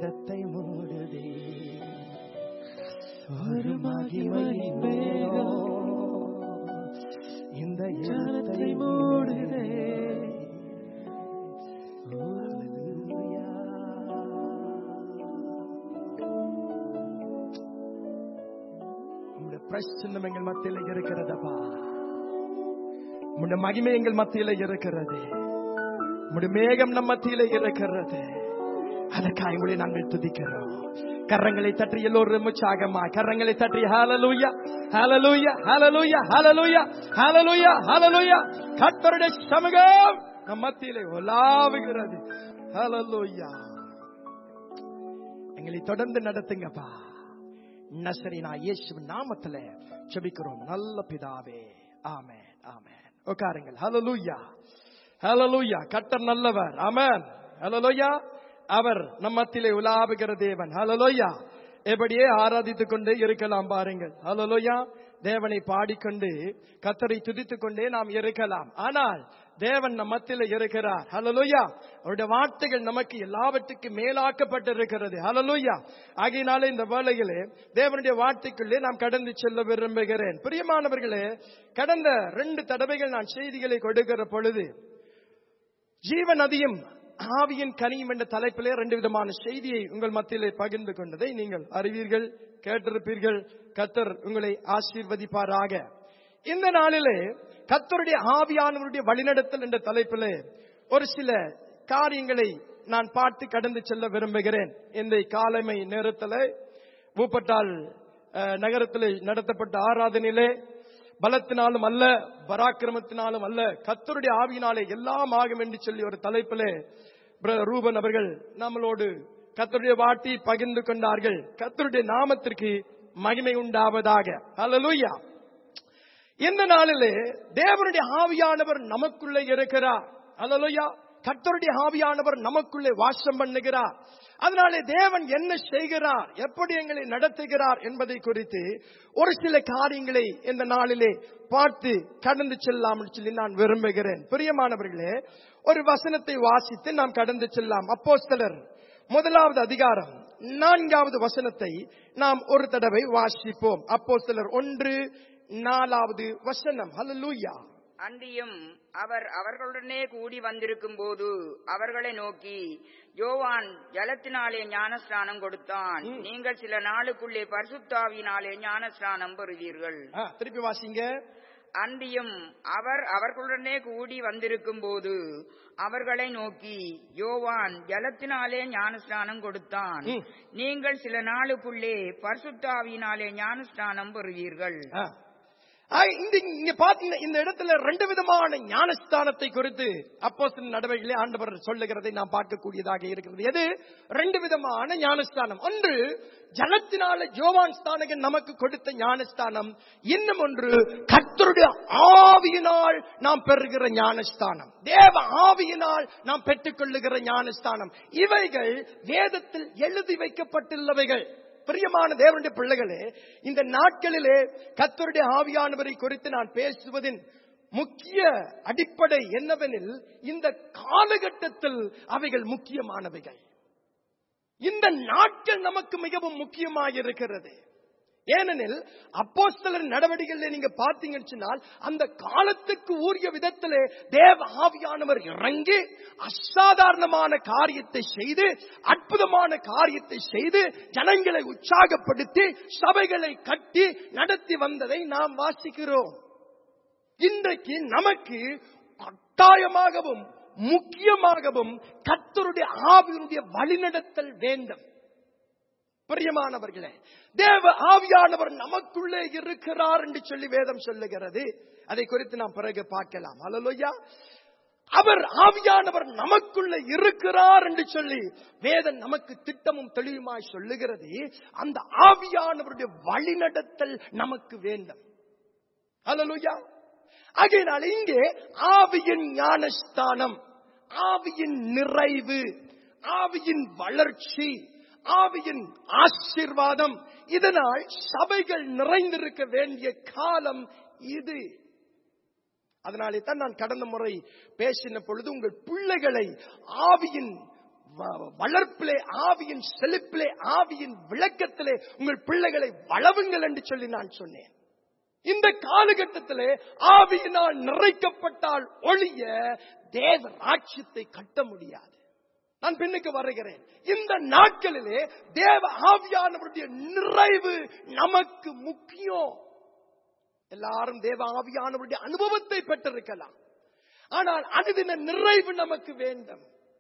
இடத்தை மூடுதே ஒரு மகிமை மேகம் இந்த இடத்தை மூடுதே உங்களுடைய பிரச்சனை எங்கள் மத்தியில் இருக்கிறதப்பா உங்களுடைய மகிமை எங்கள் மத்தியில் இருக்கிறது உங்களுடைய மேகம் நம் மத்தியில் இருக்கிறது அதற்காக உங்களை நாங்கள் துதிக்கிறோம் கரங்களை தட்டி எல்லோரும் உற்சாகமா கரங்களை தட்டி ஹalleluya ஹalleluya ஹalleluya ஹalleluya ஹalleluya ஹalleluya கர்த்தருடைய சமூகம் நம் மத்தியிலே உலாவுகிறது ஹalleluya எங்களை தொடர்ந்து நடத்துங்கப்பா நசரினா இயேசு நாமத்துல ஜெபிக்கிறோம் நல்ல பிதாவே ஆமென் ஆமென் உட்காருங்கள் ஹalleluya ஹalleluya கர்த்தர் நல்லவர் ஆமென் ஹalleluya அவர் நம் மத்தியிலே உலாவுகிற தேவன் ஹalleluya எப்படியே ஆராதித்துக் கொண்டே இருக்கலாம் பாருங்கள் ஹalleluya தேவனை பாடிக்கொண்டு கத்தரை துதித்துக் கொண்டே நாம் இருக்கலாம் ஆனால் தேவன் நம் மத்தியில் இருக்கிறார் ஹalleluya அவருடைய வார்த்தைகள் நமக்கு எல்லாவற்றுக்கும் மேலாக்கப்பட்டிருக்கிறது ஹalleluya ஆகையினாலே இந்த வேளையிலே தேவனுடைய வார்த்தைக்குள்ளே நாம் கடந்து செல்ல விரும்புகிறேன் பிரியமானவர்களே கடந்த ரெண்டு தடவைகள் நான் செய்திகளை கொடுக்கிற பொழுது ஜீவ நதியும் ஆவியின் கனியும் என்ற தலைப்பிலே ரெண்டு விதமான செய்தியை உங்கள் மத்தியிலே பகிர்ந்து கொண்டதை நீங்கள் அறிவீர்கள் கேட்டிருப்பீர்கள் கத்தர் உங்களை ஆசீர்வதிப்பாராக இந்த நாளிலே கத்தருடைய ஆவியானவருடைய வழிநடத்தல் என்ற தலைப்பிலே ஒரு சில காரியங்களை நான் பார்த்து கடந்து செல்ல விரும்புகிறேன் இந்த காலமை நேரத்தில் பூப்பட்டால் அஹ், நகரத்திலே நடத்தப்பட்ட ஆராதனையிலே பலத்தினாலும் அல்ல பராக்கிரமத்தினாலும் அல்ல கத்தருடைய ஆவியினாலே எல்லாம் ஆகும் என்று சொல்லி ஒரு தலைப்பிலே பிரதர் ரூபன் அவர்கள் நம்மளோடு கத்தருடைய வாட்டி பகிர்ந்து கொண்டார்கள் கத்தருடைய நாமத்திற்கு மகிமை உண்டாவதாக ஹalleluya இந்த நாளிலே தேவனுடைய ஆவியானவர் நமக்குள்ளே இருக்கிறார் ஹalleluya கர்த்தருடைய ஆவியானவர் நமக்குள்ளே வாசம் பண்ணுகிறார் அதனாலே தேவன் என்ன செய்கிறார் எப்படி எங்களை நடத்துகிறார் என்பதை குறித்து ஒரு சில காரியங்களை இந்த நாளிலே பார்த்து கடந்து செல்லாம் சொல்லி நான் விரும்புகிறேன் பிரியமானவர்களே ஒரு வசனத்தை வாசித்து நாம் கடந்து செல்லாம் அப்போஸ்தலர் முதலாவது அதிகாரம் நான்காவது வசனத்தை நாம் ஒரு தடவை வாசிப்போம் அப்போஸ்தலர் ஒன்று நாலாவது வசனம் ஹalleluya அன்றியும் அவர் அவர்களுடனே கூடி வந்திருக்கும் போது அவர்களை நோக்கி யோவான் ஜலத்தினாலே ஞானஸ்நானம் கொடுத்தான் நீங்கள் சில நாளுக்குள்ளே பரிசுத்தாவினாலே ஞானஸ்நானம் பெறுவீர்கள் ஆ, திருப்பி வாசிங்க அன்றியும் அவர் அவர்களுடனே கூடி வந்திருக்கும் போது அவர்களை நோக்கி யோவான் ஜலத்தினாலே ஞானஸ்நானம் கொடுத்தான் ம். நீங்கள் சில நாளுக்குள்ளே பரிசுத்தாவினாலே ஞானஸ்நானம் பெறுவீர்கள் ஆ. ஆ, இந்த இங்க பாத்தீங்கன்னா இந்த இடத்துல ரெண்டு விதமான ஞானஸ்தானத்தை குறித்து அப்போஸ்தலர் நடவடிக்கையிலே ஆண்டவர் சொல்லுகிறதை நாம் பார்க்கக்கூடியதாக இருக்கிறது எது ரெண்டு விதமான ஞானஸ்தானம் ஒன்று ஜலத்தினால ஜோவான் ஸ்தானகன் நமக்கு கொடுத்த ஞானஸ்தானம் இன்னும் ஒன்று கர்த்தருடைய ஆவியினால் நாம் பெறுகிற ஞானஸ்தானம் தேவ ஆவியினால் நாம் பெற்றுக்கொள்ளுகிற ஞானஸ்தானம் இவைகள் வேதத்தில் எழுதி வைக்கப்பட்டுள்ளவைகள் பிரியமான தேவனுடைய பிள்ளைகளே இந்த நாட்களிலே கர்த்தருடைய ஆவியானவரை குறித்து நான் பேசுவதின் முக்கிய அடிப்படை என்னவெனில் இந்த காலகட்டத்தில் அவைகள் முக்கியமானவைகள் இந்த நாட்கள் நமக்கு மிகவும் முக்கியமாக இருக்கிறது ஏனெனில் அப்போஸ்தலர் நடவடிக்கைகளை நீங்க பார்த்தீங்கன்னு சொன்னால் அந்த காலத்துக்கு உரிய விதத்திலே தேவ ஆவியானவர் இறங்கி அசாதாரணமான காரியத்தை செய்து அற்புதமான காரியத்தை செய்து ஜனங்களை உற்சாகப்படுத்தி சபைகளை கட்டி நடத்தி வந்ததை நாம் வாசிக்கிறோம் இன்றைக்கு நமக்கு கட்டாயமாகவும் முக்கியமாகவும் கர்த்தருடைய ஆவியினுடைய வழிநடத்தல் வேண்டும் பிரியமானவர்களே தேவ ஆவியானவர் நமக்குள்ளே இருக்கிறார் என்று சொல்லி வேதம் சொல்லுகிறது அதை குறித்து நாம் பிறகு பார்க்கலாம் அல்லா அவர் ஆவியானவர் நமக்குள்ள இருக்கிறார் என்று சொல்லி வேதம் நமக்கு திட்டமும் தெளிவுமாய் சொல்லுகிறது அந்த ஆவியானவருடைய வழிநடத்தல் நமக்கு வேண்டும் அல்லா ஆகையினால் இங்கே ஆவியின் ஞானஸ்தானம் ஆவியின் நிறைவு ஆவியின் வளர்ச்சி ஆவியின் ஆசீர்வாதம் இதனால் சபைகள் நிறைந்திருக்க வேண்டிய காலம் இது அதனாலே தான் நான் கடந்த முறை பேசின பொழுது உங்கள் பிள்ளைகளை ஆவியின் வ- வளர்ப்பிலே ஆவியின் செழிப்பிலே ஆவியின் விளக்கத்திலே உங்கள் பிள்ளைகளை வளவுங்கள் என்று சொல்லி நான் சொன்னேன் இந்த காலகட்டத்திலே ஆவியினால் நிறைக்கப்பட்டால் ஒழிய தேவ ராட்சியத்தை கட்ட முடியாது நான் பின்னுக்கு வருகிறேன் இந்த நாட்களிலே தேவ ஆவியானவருடைய நிறைவு நமக்கு முக்கியம் எல்லாரும் தேவ ஆவியானவருடைய அனுபவத்தை பெற்றிருக்கலாம் ஆனால் அனுதின நிறைவு நமக்கு வேண்டும்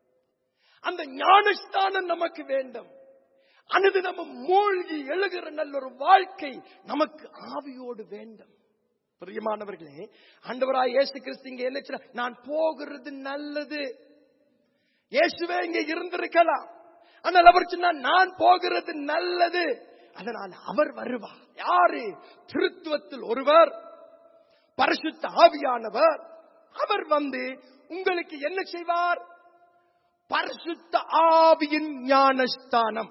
அந்த ஞானஸ்தானம் நமக்கு வேண்டும் அனுதினமும் மூழ்கி எழுகிற நல்ல ஒரு வாழ்க்கை நமக்கு ஆவியோடு வேண்டும் பிரியமானவர்களே ஆண்டவராய் இயேசு கிறிஸ்து இங்க என்ன சொன்னார்? நான் போகிறது நல்லது இயேசுவே இங்க இருந்திருக்கலாம் ஆனால் அவர் சொன்னார் நான் போகிறது நல்லது அதனால் அவர் வருவார் யாரு திருத்துவத்தில் ஒருவர் பரிசுத்த ஆவியானவர் அவர் வந்து உங்களுக்கு என்ன செய்வார் பரிசுத்த ஆவியின் ஞானஸ்தானம்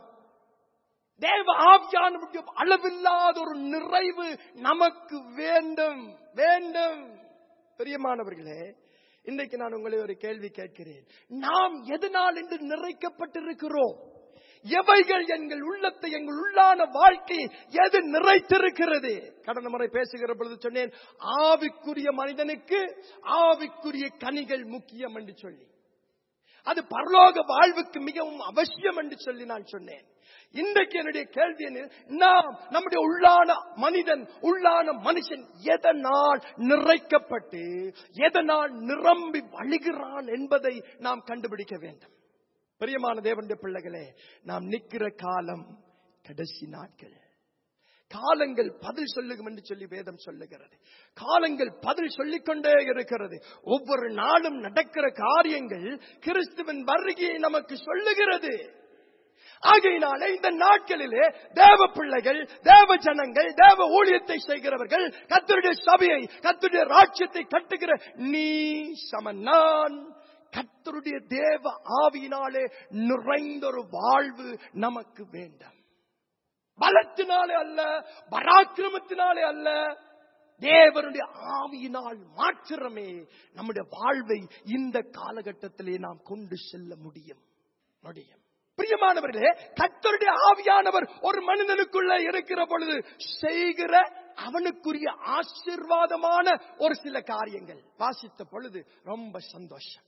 தேவ ஆவியானவருடைய அளவில்லாத ஒரு நிறைவு நமக்கு வேண்டும் வேண்டும் பிரியமானவர்களே இன்றைக்கு நான் உங்களை ஒரு கேள்வி கேட்கிறேன் நாம் எதனால் என்று நிறைக்கப்பட்டிருக்கிறோம் எவைகள் எங்கள் உள்ளத்தை எங்கள் உள்ளான வாழ்க்கை எது நிறைத்திருக்கிறது கடந்த முறை பேசுகிற பொழுது சொன்னேன் ஆவிக்குரிய மனிதனுக்கு ஆவிக்குரிய கனிகள் முக்கியம் என்று சொல்லி அது பரலோக வாழ்வுக்கு மிகவும் அவசியம் என்று சொல்லி நான் சொன்னேன் இன்றைக்கு என்னுடைய கேள்வி என்ன நாம் நம்முடைய உள்ளான மனிதன் உள்ளான மனுஷன் எதனால் நிறைக்கப்பட்டு எதனால் நிரம்பி வழிகிறான் என்பதை நாம் கண்டுபிடிக்க வேண்டும் பிரியமான தேவனுடைய பிள்ளைகளே நாம் நிக்கிற காலம் கடைசி நாட்கள் காலங்கள் பதில் சொல்லுகும் என்று சொல்லி வேதம் சொல்லுகிறது காலங்கள் பதில் சொல்லிக்கொண்டே இருக்கிறது ஒவ்வொரு நாளும் நடக்கிற காரியங்கள் கிறிஸ்துவின் வருகையை நமக்கு சொல்லுகிறது ஆகையினாலே இந்த நாட்களிலே தேவ பிள்ளைகள் தேவ ஜனங்கள் தேவ ஊழியத்தை செய்கிறவர்கள் கத்தருடைய சபையை கத்தருடைய ராட்சியத்தை கட்டுகிற நீ சம நான் கத்தருடைய தேவ ஆவியினாலே நிறைந்த ஒரு வாழ்வு நமக்கு வேண்டும் பலத்தினாலே அல்ல பராக்கிரமத்தினாலே அல்ல தேவனுடைய ஆவியினால் மாத்திரமே நம்முடைய வாழ்வை இந்த காலகட்டத்திலே நாம் கொண்டு செல்ல முடியும் முடியும் பிரியமானவர்களே கத்தருடைய ஆவியானவர் ஒரு மனிதனுக்குள்ள இருக்கிற பொழுது செய்கிற அவனுக்குரிய ஆசிர்வாதமான ஒரு சில காரியங்கள் வாசித்த பொழுது ரொம்ப சந்தோஷம்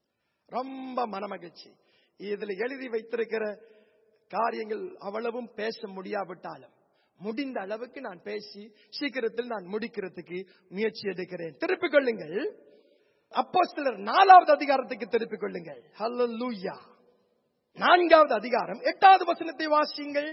ரொம்ப மனமகிழ்ச்சி இதுல எழுதி வைத்திருக்கிற காரியங்கள் அவ்வளவும் பேச முடியாவிட்டாலும் முடிந்த அளவுக்கு நான் பேசி சீக்கிரத்தில் நான் முடிக்கிறதுக்கு முயற்சி எடுக்கிறேன் திருப்பிக் கொள்ளுங்கள் அப்போ சிலர் நாலாவது அதிகாரத்துக்கு திருப்பிக் கொள்ளுங்கள் ஹalleluya நான்காவது அதிகாரம் எட்டாவது வசனத்தை வாசியுங்கள்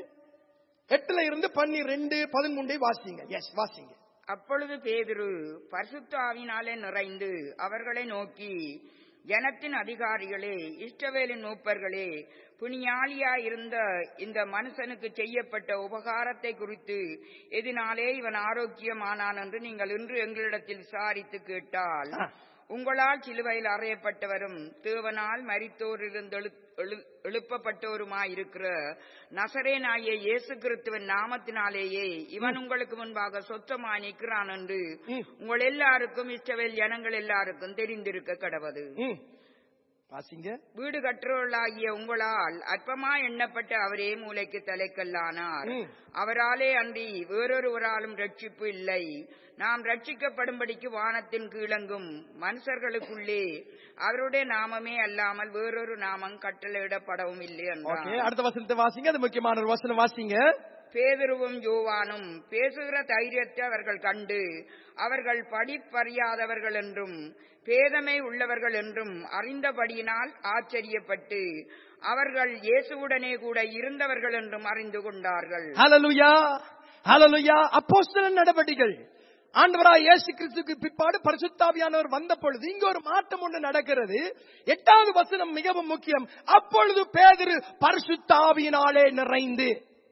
எட்டுல இருந்து பன்னிரெண்டு பதிமூன்றை வாசிங்க எஸ் வாசிங்க அப்பொழுது பேதுரு பரிசுத்த ஆவினாலே நிறைந்து அவர்களை நோக்கி ஜனத்தின் அதிகாரிகளே இஷ்டவேலின் மூப்பர்களே புனியாளியாயிருந்த இந்த மனுஷனுக்கு செய்யப்பட்ட உபகாரத்தை குறித்து எதினாலே இவன் ஆரோக்கியமானான் என்று நீங்கள் இன்று எங்களிடத்தில் விசாரித்து கேட்டால் ஆ. உங்களால் சிலுவையில் அறையப்பட்டவரும் தேவனால் மரித்தோரிலிருந்து எழு- எழு- எழுப்பப்பட்டோருமாயிருக்கிற நசரேனாகிய இயேசு கிறிஸ்துவின் நாமத்தினாலேயே இவன் உங்களுக்கு முன்பாக சொத்தமாய் நிற்கிறான் என்று ம். உங்கள் எல்லாருக்கும் இஷ்டவேல் ஜனங்கள் எல்லாருக்கும் தெரிந்திருக்க கடவது ம். வாசிங்க வீடு கற்றவர்களாகிய உங்களால் அற்பமா எண்ணப்பட்ட அவரே மூளைக்கு தலைக்கல்லானார் ம். அவராலே அன்றி வேறொருவராலும் ரட்சிப்பு இல்லை நாம் ரட்சிக்கப்படும்படிக்கு வானத்தின் கீழங்கும் மனுஷர்களுக்குள்ளே அவருடைய நாமமே அல்லாமல் வேறொரு நாமம் கட்டளையிடப்படவும் இல்லை ஓகே என்றார் அடுத்த வசனத்தை வாசிங்க அது முக்கியமான ஒரு வசனம் வாசிங்க பேதுருவும் யோவானும் பேசுகிற தைரியத்தை அவர்கள் கண்டு அவர்கள் படிப்பறியாதவர்கள் என்றும் பேதமை உள்ளவர்கள் என்றும் அறிந்தபடியினால் ஆச்சரியப்பட்டு அவர்கள் இயேசுவுடனே கூட இருந்தவர்கள் என்றும் அறிந்து கொண்டார்கள் ஹalleluya ஹalleluya அப்போஸ்தல நடவடிக்கைகள் ஆண்டவராய் இயேசு கிறிஸ்துக்கு பிற்பாடு பரிசுத்தாவியானவர் வந்த பொழுது இங்க ஒரு மாற்றம் ஒன்று நடக்கிறது எட்டாவது வசனம் மிகவும் முக்கியம் அப்பொழுது பேதுரு பரிசுத்தாவியினாலே நிறைந்து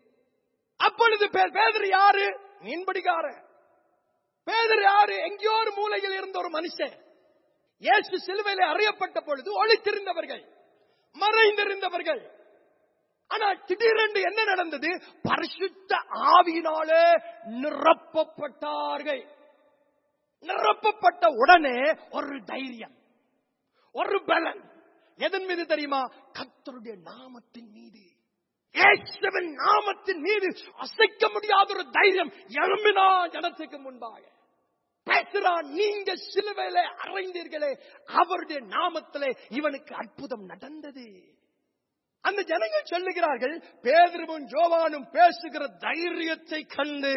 அப்பொழுது பே- பேதுரு யாரு மீன்படிக்காரன் பேதுரு யாரு எங்கேயோ ஒரு மூலையில் இருந்த ஒரு மனுஷன் இயேசு சிலுவையிலே அறியப்பட்ட பொழுது ஒளித்திருந்தவர்கள் மறைந்திருந்தவர்கள் ஆனால் திடீரென்று என்ன நடந்தது பரிசுத்த ஆவியினாலே நிரப்பப்பட்டார்கள் நிரப்பப்பட்ட உடனே ஒரு தைரியம் ஒரு பலன் எதன் மீது தெரியுமா கர்த்தருடைய நாமத்தின் மீது இயேசுவின் நாமத்தின் மீது அசைக்க முடியாத ஒரு தைரியம் எழும்பினா ஜனத்துக்கு முன்பாக பேசுறான் நீங்க சிலுவையிலே அறைந்தீர்களே அவருடைய நாமத்திலே இவனுக்கு அற்புதம் நடந்தது அந்த ஜனங்கள் சொல்லுகிறார்கள் பேதருவும் ஜோவானும் பேசுகிற தைரியத்தை கண்டு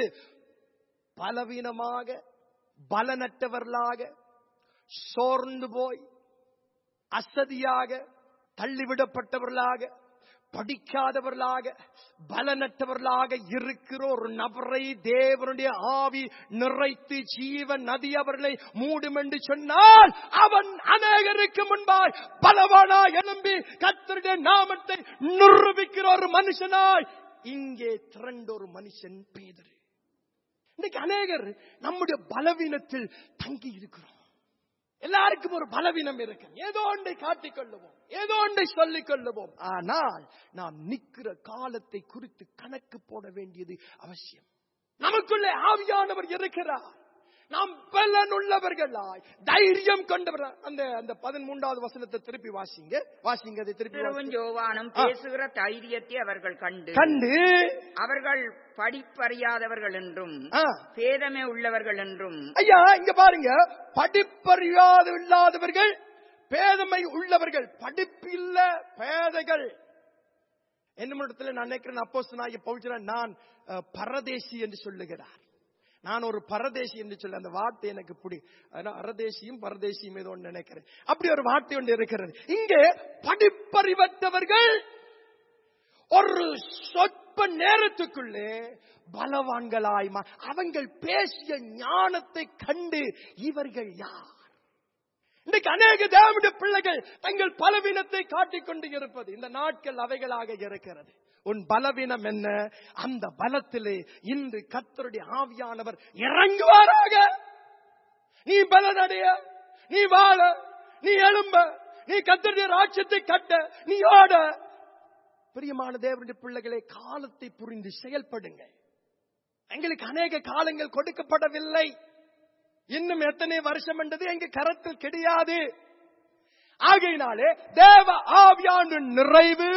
பலவீனமாக பலனற்றவர்களாக சோர்ந்து போய் அசதியாக தள்ளிவிடப்பட்டவர்களாக படிக்காதவர்களாக பலனற்றவர்களாக இருக்கிற ஒரு நபரை தேவனுடைய ஆவி நிறைத்து ஜீவ நதி அவர்களை மூடும் என்று சொன்னால் அவன் அநேகருக்கு முன்பாய் பலவானாய் எழும்பி கத்தருடைய நாமத்தை நிரூபிக்கிற ஒரு மனுஷனாய் இங்கே திரண்ட ஒரு மனுஷன் பேதரு இன்னைக்கு அநேகர் நம்முடைய பலவீனத்தில் தங்கி இருக்கிறோம் எல்லாருக்கும் ஒரு பலவீனம் இருக்கு ஏதோ ஒன்றை காட்டிக் கொள்ளுவோம் ஏதோ ஒன்றை சொல்லிக் கொள்ளுவோம் ஆனால் நாம் நிக்கிற காலத்தை குறித்து கணக்கு போட வேண்டியது அவசியம் நமக்குள்ளே ஆவியானவர் இருக்கிறார் நாம் பலன் உள்ளவர்களாய் தைரியம் கொண்டவர் அந்த அந்த பதிமூன்றாவது வசனத்தை திருப்பி வாசிங்க வாசிங்க அதை திருப்பி பேதுருவும் வாசிங்க. யோவானும் ஆ. பேசுகிற தைரியத்தை அவர்கள் கண்டு கண்டு அவர்கள் படிப்பறியாதவர்கள் என்றும் ஆ, பேதமே உள்ளவர்கள் என்றும் ஐயா இங்க பாருங்க படிப்பறியாது இல்லாதவர்கள் பேதமை உள்ளவர்கள் படிப்பு இல்ல பேதைகள் என்னிடத்துல நான் நினைக்கிறேன் அப்போஸ்தலனாகிய பவுல் நான் அஹ், பரதேசி என்று சொல்லுகிறார் நான் ஒரு பரதேசி என்று சொல்ல அந்த வார்த்தை எனக்கு பிடி ஆனா அரதேசியும் பரதேசியும் ஏதோ ஒன்று நினைக்கிறேன் அப்படி ஒரு வார்த்தை ஒன்று இருக்கிறது இங்கே படிப்பறிவற்றவர்கள் ஒரு சொற்ப நேரத்துக்குள்ளே பலவான்களாய் மா- அவங்கள் பேசிய ஞானத்தை கண்டு இவர்கள் யார் இன்றைக்கு அநேக தேவனுடைய பிள்ளைகள் தங்கள் பலவீனத்தை காட்டிக்கொண்டு இருப்பது இந்த நாட்கள் அவைகளாக இருக்கிறது உன் பலவீனம் என்ன அந்த பலத்திலே இன்று கர்த்தருடைய ஆவியானவர் இறங்குவாராக நீ பலனடைய நீ வாழ நீ எழும்ப நீ கர்த்தருடைய ராட்சத்தை கட்ட நீ ஓட பிரியமான தேவனுடைய பிள்ளைகளே காலத்தை புரிந்து செயல்படுங்க எங்களுக்கு அநேக காலங்கள் கொடுக்கப்படவில்லை இன்னும் எத்தனை வருஷம் என்றது எங்க கரத்தில் கிடையாது ஆகையினாலே தேவ ஆவியான நிறைவு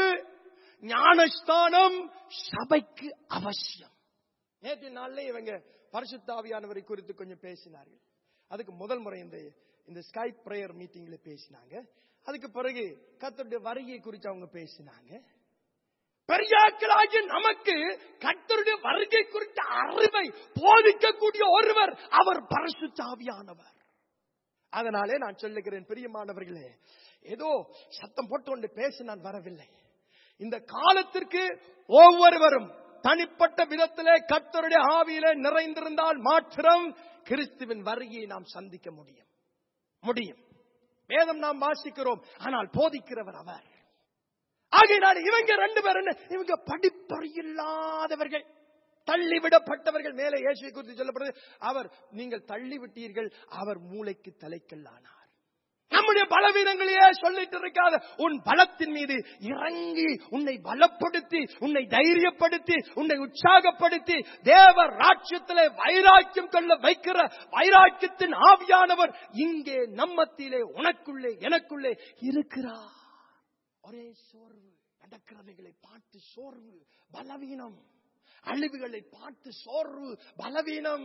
ஞானஸ்தானம் சபைக்கு அவசியம் நேற்று நாள்ல இவங்க பரிசுத்த ஆவியானவரை குறித்து கொஞ்சம் பேசினார்கள் அதுக்கு முதல் முறை இந்த இந்த ஸ்கைப் பிரேயர் மீட்டிங்ல பேசினாங்க அதுக்கு பிறகு கர்த்தருடைய வருகை குறித்து அவங்க பேசினாங்க பெரியாக்களாகிய நமக்கு கர்த்தருடைய வருகை குறித்த அறிவை போதிக்கக்கூடிய ஒருவர் அவர் பரிசுத்தாவியானவர் அதனாலே நான் சொல்லுகிறேன் பிரியமானவர்களே ஏதோ சத்தம் போட்டு பேச நான் வரவில்லை இந்த காலத்திற்கு ஒவ்வொருவரும் தனிப்பட்ட விதத்திலே கர்த்தருடைய ஆவியிலே நிறைந்திருந்தால் மாத்திரம் கிறிஸ்துவின் வருகையை நாம் சந்திக்க முடியும் முடியும் வேதம் நாம் வாசிக்கிறோம் ஆனால் போதிக்கிறவர் அவர் ஆகையினால் இவங்க ரெண்டு பேரும் என்ன? இவங்க படிப்பறியில்லாதவர்கள் தள்ளிவிடப்பட்டவர்கள் மேலே இயேசுவை குறித்து சொல்லப்படுது அவர் நீங்கள் தள்ளிவிட்டீர்கள் அவர் மூளைக்கு தலைக்கல்லானார் நம்முடைய பலவீனங்களையே சொல்லிட்டு இருக்காத உன் பலத்தின் மீது இறங்கி உன்னை பலப்படுத்தி உன்னை தைரியப்படுத்தி உன்னை உற்சாகப்படுத்தி தேவ ராட்சியத்திலே வைராக்கியம் கொள்ள வைக்கிற வைராக்கியத்தின் ஆவியானவர் இங்கே நம்மத்திலே உனக்குள்ளே எனக்குள்ளே இருக்கிறார் ஒரே சோர்வு நடக்கிறவைகளை பார்த்து சோர்வு பலவீனம் அழிவுகளை பார்த்து சோர்வு பலவீனம்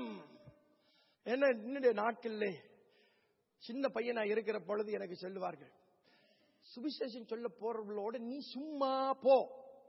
என்ன இன்னுடைய நாட்களிலே சின்ன பையனா இருக்கிற பொழுது எனக்கு சொல்லுவார்கள் சுவிசேஷம் சொல்ல போறவர்களோட நீ சும்மா போ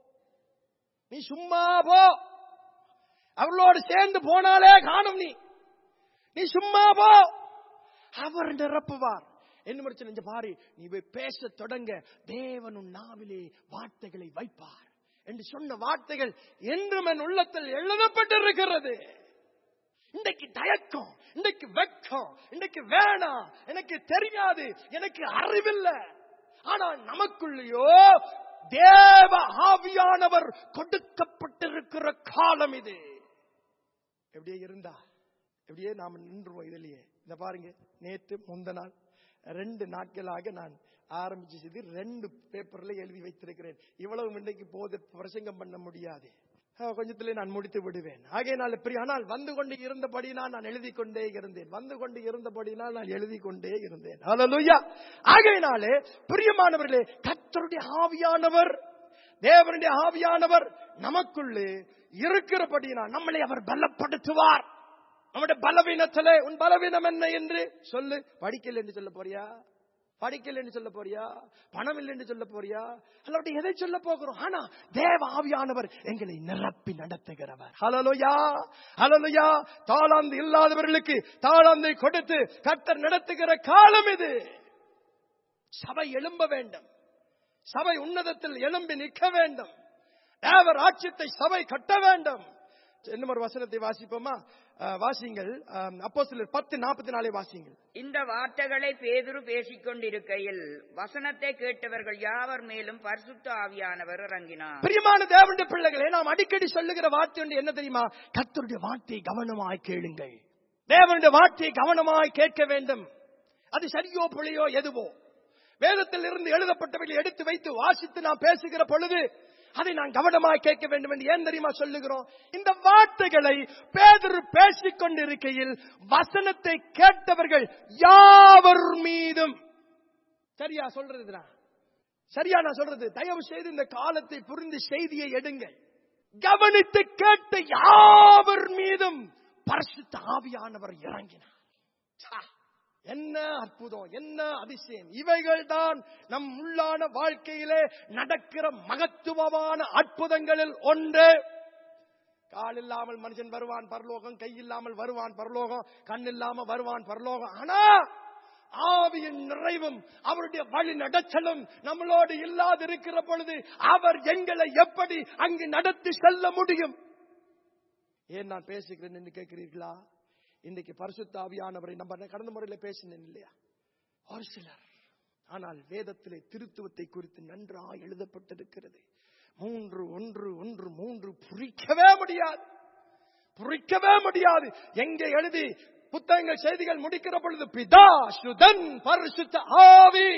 நீ சும்மா போ அவர்களோடு சேர்ந்து போனாலே காணும் நீ நீ சும்மா போ அவர் நிரப்புவார் என்ன முடிச்சு நெஞ்ச பாரு நீ போய் பேச தொடங்க தேவன் உன் நாவிலே வார்த்தைகளை வைப்பார் என்று சொன்ன வார்த்தைகள் என்றும் என் உள்ளத்தில் எழுதப்பட்டிருக்கிறது இன்றைக்கு தயக்கம் இன்றைக்கு வெட்கம் இன்றைக்கு வேணாம் எனக்கு தெரியாது எனக்கு அறிவில்லை ஆனால் நமக்குள்ளேயோ தேவ ஆவியானவர் கொடுக்கப்பட்டிருக்கிற காலம் இது எப்படியே இருந்தா எப்படியே நாம நின்றுவோம் இதுலயே இந்த பாருங்க நேற்று முந்த நாள் ரெண்டு நாட்களாக நான் ஆரம்பிச்சு செய்து ரெண்டு பேப்பர்ல எழுதி வைத்திருக்கிறேன் இவ்வளவு இன்றைக்கு போது பிரசங்கம் பண்ண முடியாது அஹ், கொஞ்சத்திலே நான் முடித்து விடுவேன் ஆகையினால பிரிய ஆனால் வந்து கொண்டு இருந்தபடினால் நான் எழுதி கொண்டே இருந்தேன் வந்து கொண்டு இருந்தபடினால் நான் எழுதி கொண்டே இருந்தேன் ஹalleluya ஆகையினாலே பிரியமானவர்களே கர்த்தருடைய ஆவியானவர் தேவனுடைய ஆவியானவர் நமக்குள்ளே இருக்கிறபடியினால் நம்மளை அவர் பலப்படுத்துவார் நம்முடைய பலவீனத்திலே உன் பலவீனம் என்ன என்று சொல்லு படிக்கல என்று சொல்ல போறியா படிக்கல என்று சொல்ல போறியா பணம் இல்லை என்று சொல்ல போறியா அல்லது எதை சொல்ல போகிறோம் ஆனா தேவ ஆவியானவர் எங்களை நிரப்பி நடத்துகிறவர் ஹலலுயா ஹலலுயா தாளாந்து இல்லாதவர்களுக்கு தாளாந்தை கொடுத்து கர்த்தர் நடத்துகிற காலம் இது சபை எழும்ப வேண்டும் சபை உன்னதத்தில் எழும்பி நிற்க வேண்டும் தேவ ராட்சியத்தை சபை கட்ட வேண்டும் இன்னும் ஒரு வசனத்தை வாசிப்போமா அஹ், வாசிங்கள் அப்போ சிலர் பத்து நாற்பத்தி நாலே வாசிங்கள் இந்த வார்த்தைகளை பேதுரு பேசிக் கொண்டிருக்கையில் வசனத்தை கேட்டவர்கள் யாவர் மேலும் பரிசுத்த ஆவியானவர் இறங்கினார் பிரியமான தேவனுடைய பிள்ளைகளே நாம் அடிக்கடி சொல்லுகிற வார்த்தை ஒன்று என்ன தெரியுமா கர்த்தருடைய வார்த்தையை கவனமாய் கேளுங்கள் தேவனுடைய வார்த்தையை கவனமாய் கேட்க வேண்டும் அது சரியோ பிழையோ எதுவோ வேதத்தில் இருந்து எழுதப்பட்டவைகளை எடுத்து வைத்து வாசித்து நாம் பேசுகிற பொழுது அதை நான் கவனமாய் கேட்க வேண்டும் என்று ஏன் தெரியுமா சொல்லுகிறோம் இந்த வார்த்தைகளை பேதர் பேசிக் கொண்டிருக்கையில் வசனத்தை கேட்டவர்கள் யாவர் மீதும் சரியா சொல்றதுதான் சரியா நான் சொல்றது தயவு செய்து இந்த காலத்தை புரிந்து செய்தியை எடுங்கள் கவனித்து கேட்ட யாவர் மீதும் பரிசுத்த ஆவியானவர் இறங்கினார் சா, என்ன அற்புதம் என்ன அதிசயம் இவைகள் தான் நம் உள்ளான வாழ்க்கையிலே நடக்கிற மகத்துவமான அற்புதங்களில் ஒன்று கால் இல்லாமல் மனுஷன் வருவான் பரலோகம் கை இல்லாமல் வருவான் பரலோகம் கண் இல்லாம வருவான் பரலோகம் ஆனா ஆவியின் நிறைவும் அவருடைய வழி நடத்தலும் நம்மளோடு இல்லாது இருக்கிற பொழுது அவர் எங்களை எப்படி அங்கு நடத்தி செல்ல முடியும் ஏன் நான் பேசுகிறேன் என்று கேட்கிறீர்களா இன்றைக்கு பரிசுத்த ஆவியானவரை நம்ம கடந்த முறையில பேசினேன் இல்லையா ஒரு சிலர் ஆனால் வேதத்திலே திருத்துவத்தை குறித்து நன்றாக எழுதப்பட்டிருக்கிறது மூன்று ஒன்று ஒன்று மூன்று புரிக்கவே முடியாது புரிக்கவே முடியாது எங்கே எழுதி புத்தகங்கள் செய்திகள் முடிக்கிற பொழுது பிதா சுதன் பரிசுத்த ஆவி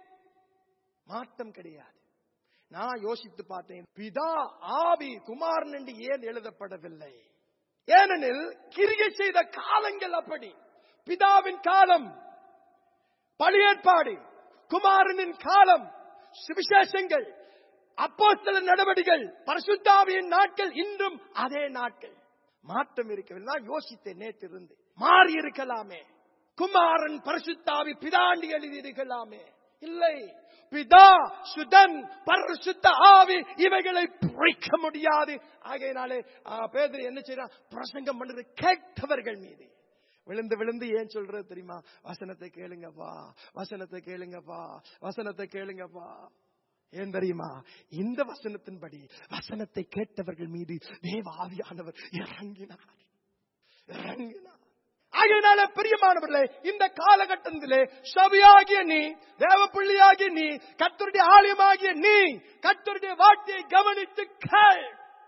மாற்றம் கிடையாது நான் யோசித்து பார்த்தேன் பிதா ஆவி குமாரன் என்று ஏன் எழுதப்படவில்லை ஏனெனில் கிரியை செய்த காலங்கள் அப்படி பிதாவின் காலம் பழியேற்பாடு குமாரனின் காலம் சுவிசேஷங்கள் அப்போஸ்தல நடவடிக்கைகள் பரிசுத்தாவியின் நாட்கள் இன்றும் அதே நாட்கள் மாற்றம் இருக்கவில்லை நான் யோசித்தேன் நேற்று இருந்து மாறி இருக்கலாமே குமாரன் பரிசுத்தாவி பிதாண்டி எழுதி இருக்கலாமே இல்லை பிதா சுதன் பரிசுத்த ஆவி இவைகளை புரிக்க முடியாது ஆகையினாலே ஆ, பேதுரு என்ன செய்யறான் பிரசங்கம் பண்றது கேட்டவர்கள் மீது விழுந்து விழுந்து ஏன் சொல்றது தெரியுமா வசனத்தை கேளுங்கப்பா வசனத்தை கேளுங்கப்பா வசனத்தை கேளுங்கப்பா ஏன் தெரியுமா இந்த வசனத்தின்படி வசனத்தை கேட்டவர்கள் மீது தேவ ஆவியானவர் இறங்கினார் இறங்கினார் ஆகையினால பிரியமானவர்களே இந்த காலகட்டத்திலே சபையாகிய நீ தேவ பிள்ளையாகிய நீ கத்தருடைய ஆலயமாகிய நீ கத்தருடைய வார்த்தையை கவனித்து கேள்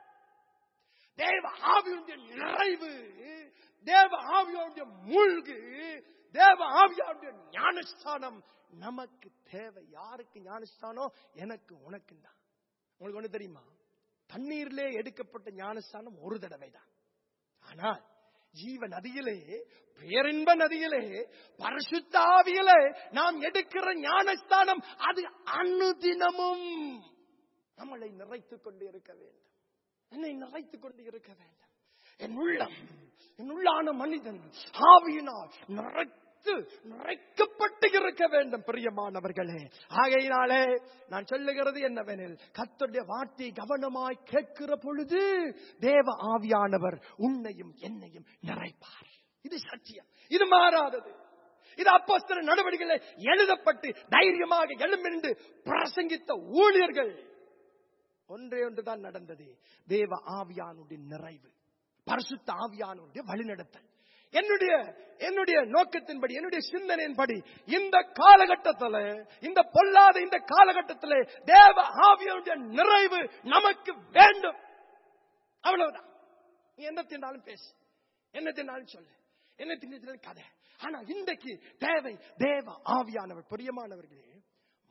தேவ ஆவியுடைய நிறைவு தேவ ஆவியோடைய மூழ்கு தேவ ஆவியோடைய ஞானஸ்தானம் நமக்கு தேவை யாருக்கு ஞானஸ்தானம் எனக்கு உனக்கு தான் உங்களுக்கு ஒண்ணு தெரியுமா தண்ணீரிலே எடுக்கப்பட்ட ஞானஸ்தானம் ஒரு தடவை தான் ஆனால் ஜீவ நதியிலே பேரின்ப நதியிலே பரிசுத்த ஆவியிலே நாம் எடுக்கிற ஞானஸ்தானம் அது அனுதினமும் நம்மளை நிறைத்துக் கொண்டு இருக்க வேண்டும் என்னை நிறைத்துக் கொண்டு இருக்க வேண்டும் என் உள்ளம் என் உள்ளான மனிதன் ஆவியினால் நிறைத்து நிறைக்கப்பட்டு இருக்க வேண்டும் பிரியமானவர்களே ஆகையினாலே நான் சொல்லுகிறது என்னவெனில் கர்த்தருடைய வார்த்தையை கவனமாய் கேட்கிற பொழுது தேவ ஆவியானவர் உன்னையும் என்னையும் நிறைப்பார் இது சத்தியம் இது மாறாதது இது அப்போஸ்தல நடவடிக்கைகளை எழுதப்பட்டு தைரியமாக எழுமென்று பிரசங்கித்த ஊழியர்கள் ஒன்றே ஒன்றுதான் நடந்தது தேவ ஆவியானுடைய நிறைவு பரிசுத்த ஆவியானுடைய வழிநடத்தல் என்னுடைய என்னுடைய நோக்கத்தின்படி என்னுடைய சிந்தனையின்படி இந்த காலகட்டத்தில் இந்த பொல்லாத இந்த காலகட்டத்தில் தேவ ஆவியானுடைய நிறைவு நமக்கு வேண்டும் அவ்வளவுதான் நீ என்ன தின்னாலும் பேசு என்ன தின்னாலும் சொல்லு என்ன தின்னாலும் கதை ஆனா இன்றைக்கு தேவை தேவ ஆவியானவர் பிரியமானவர்களே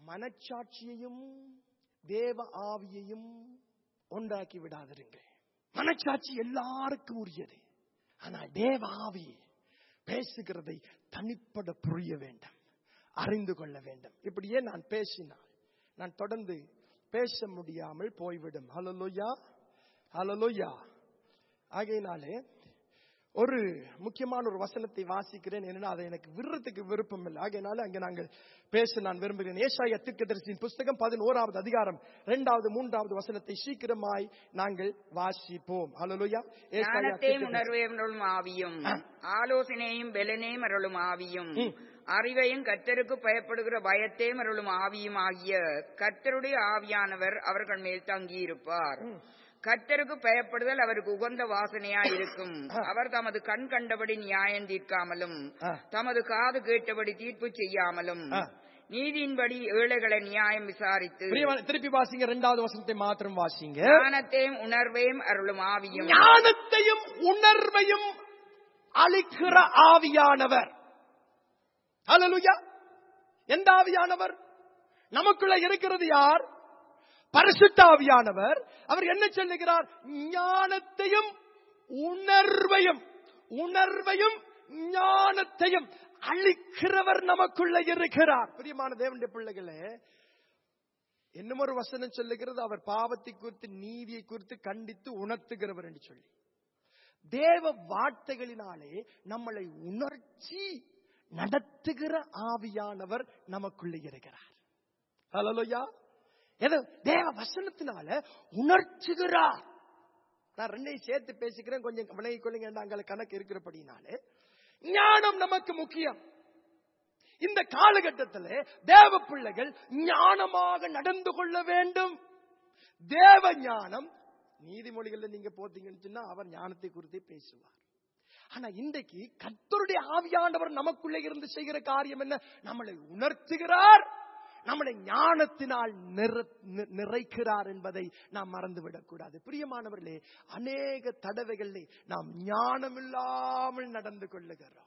மனச்சாட்சியையும் தேவ ஆவியையும் ஒன்றாக்கி விடாதிருங்கள் மனச்சாட்சி எல்லாருக்கும் உரியது ஆனா தேவாவி பேசுகிறதை தனிப்பட புரிய வேண்டும் அறிந்து கொள்ள வேண்டும் இப்படியே நான் பேசினால் நான் தொடர்ந்து பேச முடியாமல் போய்விடும் ஹலலோயா ஹலலோயா ஆகையினாலே ஒரு முக்கியமான ஒரு வசனத்தை வாசிக்கிறேன் என்னன்னா அதை எனக்கு விடுறதுக்கு விருப்பம் இல்லை ஆகையினால அங்க நாங்கள் பேச நான் விரும்புகிறேன் ஏசாய தீர்க்கதரிசியின் புஸ்தகம் பதினோராவது அதிகாரம் இரண்டாவது மூன்றாவது வசனத்தை சீக்கிரமாய் நாங்கள் வாசிப்போம் ஹalleluya ஏசாயா ஞானத்தையும் தீர்க்கதரிசி- உணர்வையும் அருளும் ஆவியும் ஆலோசனையும் பெலனையும் அருளும் ஆவியும் ம். அறிவையும் கர்த்தருக்கு பயப்படுகிற பயத்தையும் அருளும் ஆவியும் ஆகிய கர்த்தருடைய ஆவியானவர் அவர்கள் மேல் தங்கியிருப்பார் கர்த்தருக்கு பயப்படுதல் அவருக்கு உகந்த வாசனையா இருக்கும் அவர் தமது கண் கண்டபடி நியாயம் தீர்க்காமலும் ஆ. தமது காது கேட்டபடி தீர்ப்பு செய்யாமலும் ஆ. நீதியின்படி ஏழைகளை நியாயம் விசாரித்து பிரியமான- திருப்பி வாசிங்க இரண்டாவது வசனத்தை மாத்திரம் வாசிங்க ஞானத்தையும் உணர்வையும் அருளும் ஆவியும் ஞானத்தையும் உணர்வையும் அளிக்கிற ஆவியானவர் ஹalleluya எந்த ஆவியானவர் நமக்குள்ள இருக்கிறது யார் பரிசுத்த ஆவியானவர் அவர் என்ன சொல்லுகிறார் ஞானத்தையும் உணர்வையும் உணர்வையும் ஞானத்தையும் அளிக்கிறவர் நமக்குள்ள இருக்கிறார் பிரியமான தேவனுடைய பிள்ளைகளே இன்னும் ஒரு வசனம் சொல்லுகிறது அவர் பாவத்தை குறித்து நீதியை குறித்து கண்டித்து உணர்த்துகிறவர் என்று சொல்லி தேவ வார்த்தைகளினாலே நம்மளை உணர்ச்சி நடத்துகிற ஆவியானவர் நமக்குள்ளே இருக்கிறார் ஹalleluya எது தேவ வசனத்தினால உணர்ச்சுகிறார் நான் ரெண்டையும் சேர்த்து பேசிக்கிறேன் கொஞ்சம் விலகிக் கொள்ளுங்க நாங்கள் கணக்கு இருக்கிறபடினாலே ஞானம் நமக்கு முக்கியம் இந்த காலகட்டத்தில் தேவ பிள்ளைகள் ஞானமாக நடந்து கொள்ள வேண்டும் தேவ ஞானம் நீதிமொழிகள்ல நீங்க போத்தீங்கன்னு சொன்னா அவர் ஞானத்தை குறித்து பேசுவார் ஆனா இன்றைக்கு கர்த்தருடைய ஆவியானவர் நமக்குள்ளே இருந்து செய்கிற காரியம் என்ன நம்மளை உணர்த்துகிறார் நம்மளை ஞானத்தினால் நிற- நி- நிறைக்கிறார் என்பதை நாம் மறந்துவிடக் கூடாது பிரியமானவர்களே அநேக தடவைகளிலே நாம் ஞானம் இல்லாமல் நடந்து கொள்ளுகிறோம்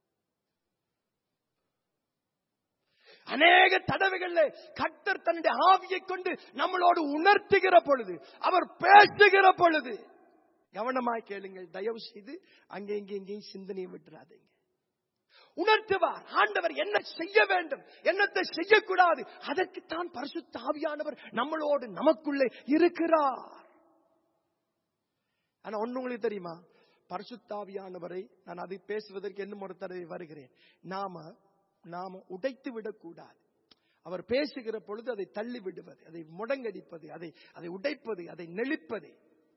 அநேக தடவைகள்ல கர்த்தர் தன்னுடைய ஆவியை கொண்டு நம்மளோடு உணர்த்துகிற பொழுது அவர் பேசுகிற பொழுது கவனமாய் கேளுங்கள் தயவு செய்து அங்கே இங்கே இங்கேயும் சிந்தனையை விட்டுறாதீங்க உணர்த்துவார் ஆண்டவர் என்ன செய்ய வேண்டும் என்னத்தை செய்யக்கூடாது அதற்குத்தான் பரிசுத்த ஆவியானவர் நம்மளோடு நமக்குள்ளே இருக்கிறார் ஆனா ஒண்ணு உங்களுக்கு தெரியுமா பரிசுத்தாவியானவரை நான் அதை பேசுவதற்கு இன்னும் ஒரு தடவை வருகிறேன் நாம நாம உடைத்து விடக்கூடாது அவர் பேசுகிற பொழுது அதை தள்ளி விடுவது அதை முடங்கடிப்பது அதை அதை உடைப்பது அதை நெளிப்பது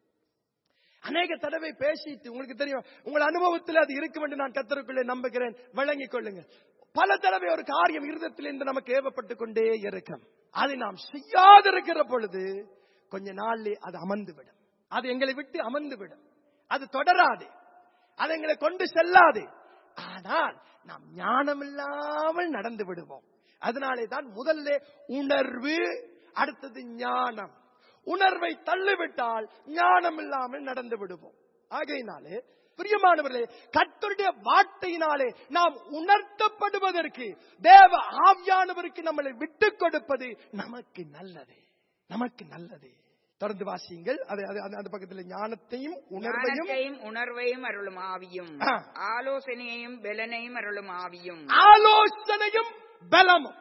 அநேக தடவை பேசிட்டு உங்களுக்கு தெரியும் உங்கள் அனுபவத்தில் அது இருக்கும் என்று நான் கத்தருக்குள்ளே நம்புகிறேன் விளங்கிக் கொள்ளுங்க பல தடவை ஒரு காரியம் இருதத்திலிருந்து நமக்கு ஏவப்பட்டுக் கொண்டே இருக்கும் அதை நாம் செய்யாதிருக்கிற பொழுது கொஞ்ச நாள்லே அது அமர்ந்து விடும் அது எங்களை விட்டு அமர்ந்து விடும் அது தொடராது அது எங்களை கொண்டு செல்லாது ஆனால் நாம் ஞானம் இல்லாமல் நடந்து விடுவோம் அதனாலே தான் முதல்ல உணர்வு அடுத்தது ஞானம் உணர்வை தள்ளிவிட்டால் ஞானம் இல்லாமல் நடந்து விடுவோம் ஆகையினாலே பிரியமானவர்களே கர்த்தருடைய வார்த்தையினாலே நாம் உணர்த்தப்படுவதற்கு தேவ ஆவியானவருக்கு நம்மளை விட்டுக் கொடுப்பது நமக்கு நல்லது நமக்கு நல்லது தொடர்ந்து வாசியுங்கள் அது அது- அது- அந்த பக்கத்தில் ஞானத்தையும் உணர்வையும் ஞானத்தையும் உணர்வையும் அருளும் ஆவியும் ஆ. ஆலோசனையையும் பெலனையும் அருளும் ஆவியும் ஆலோசனையும் பலமும்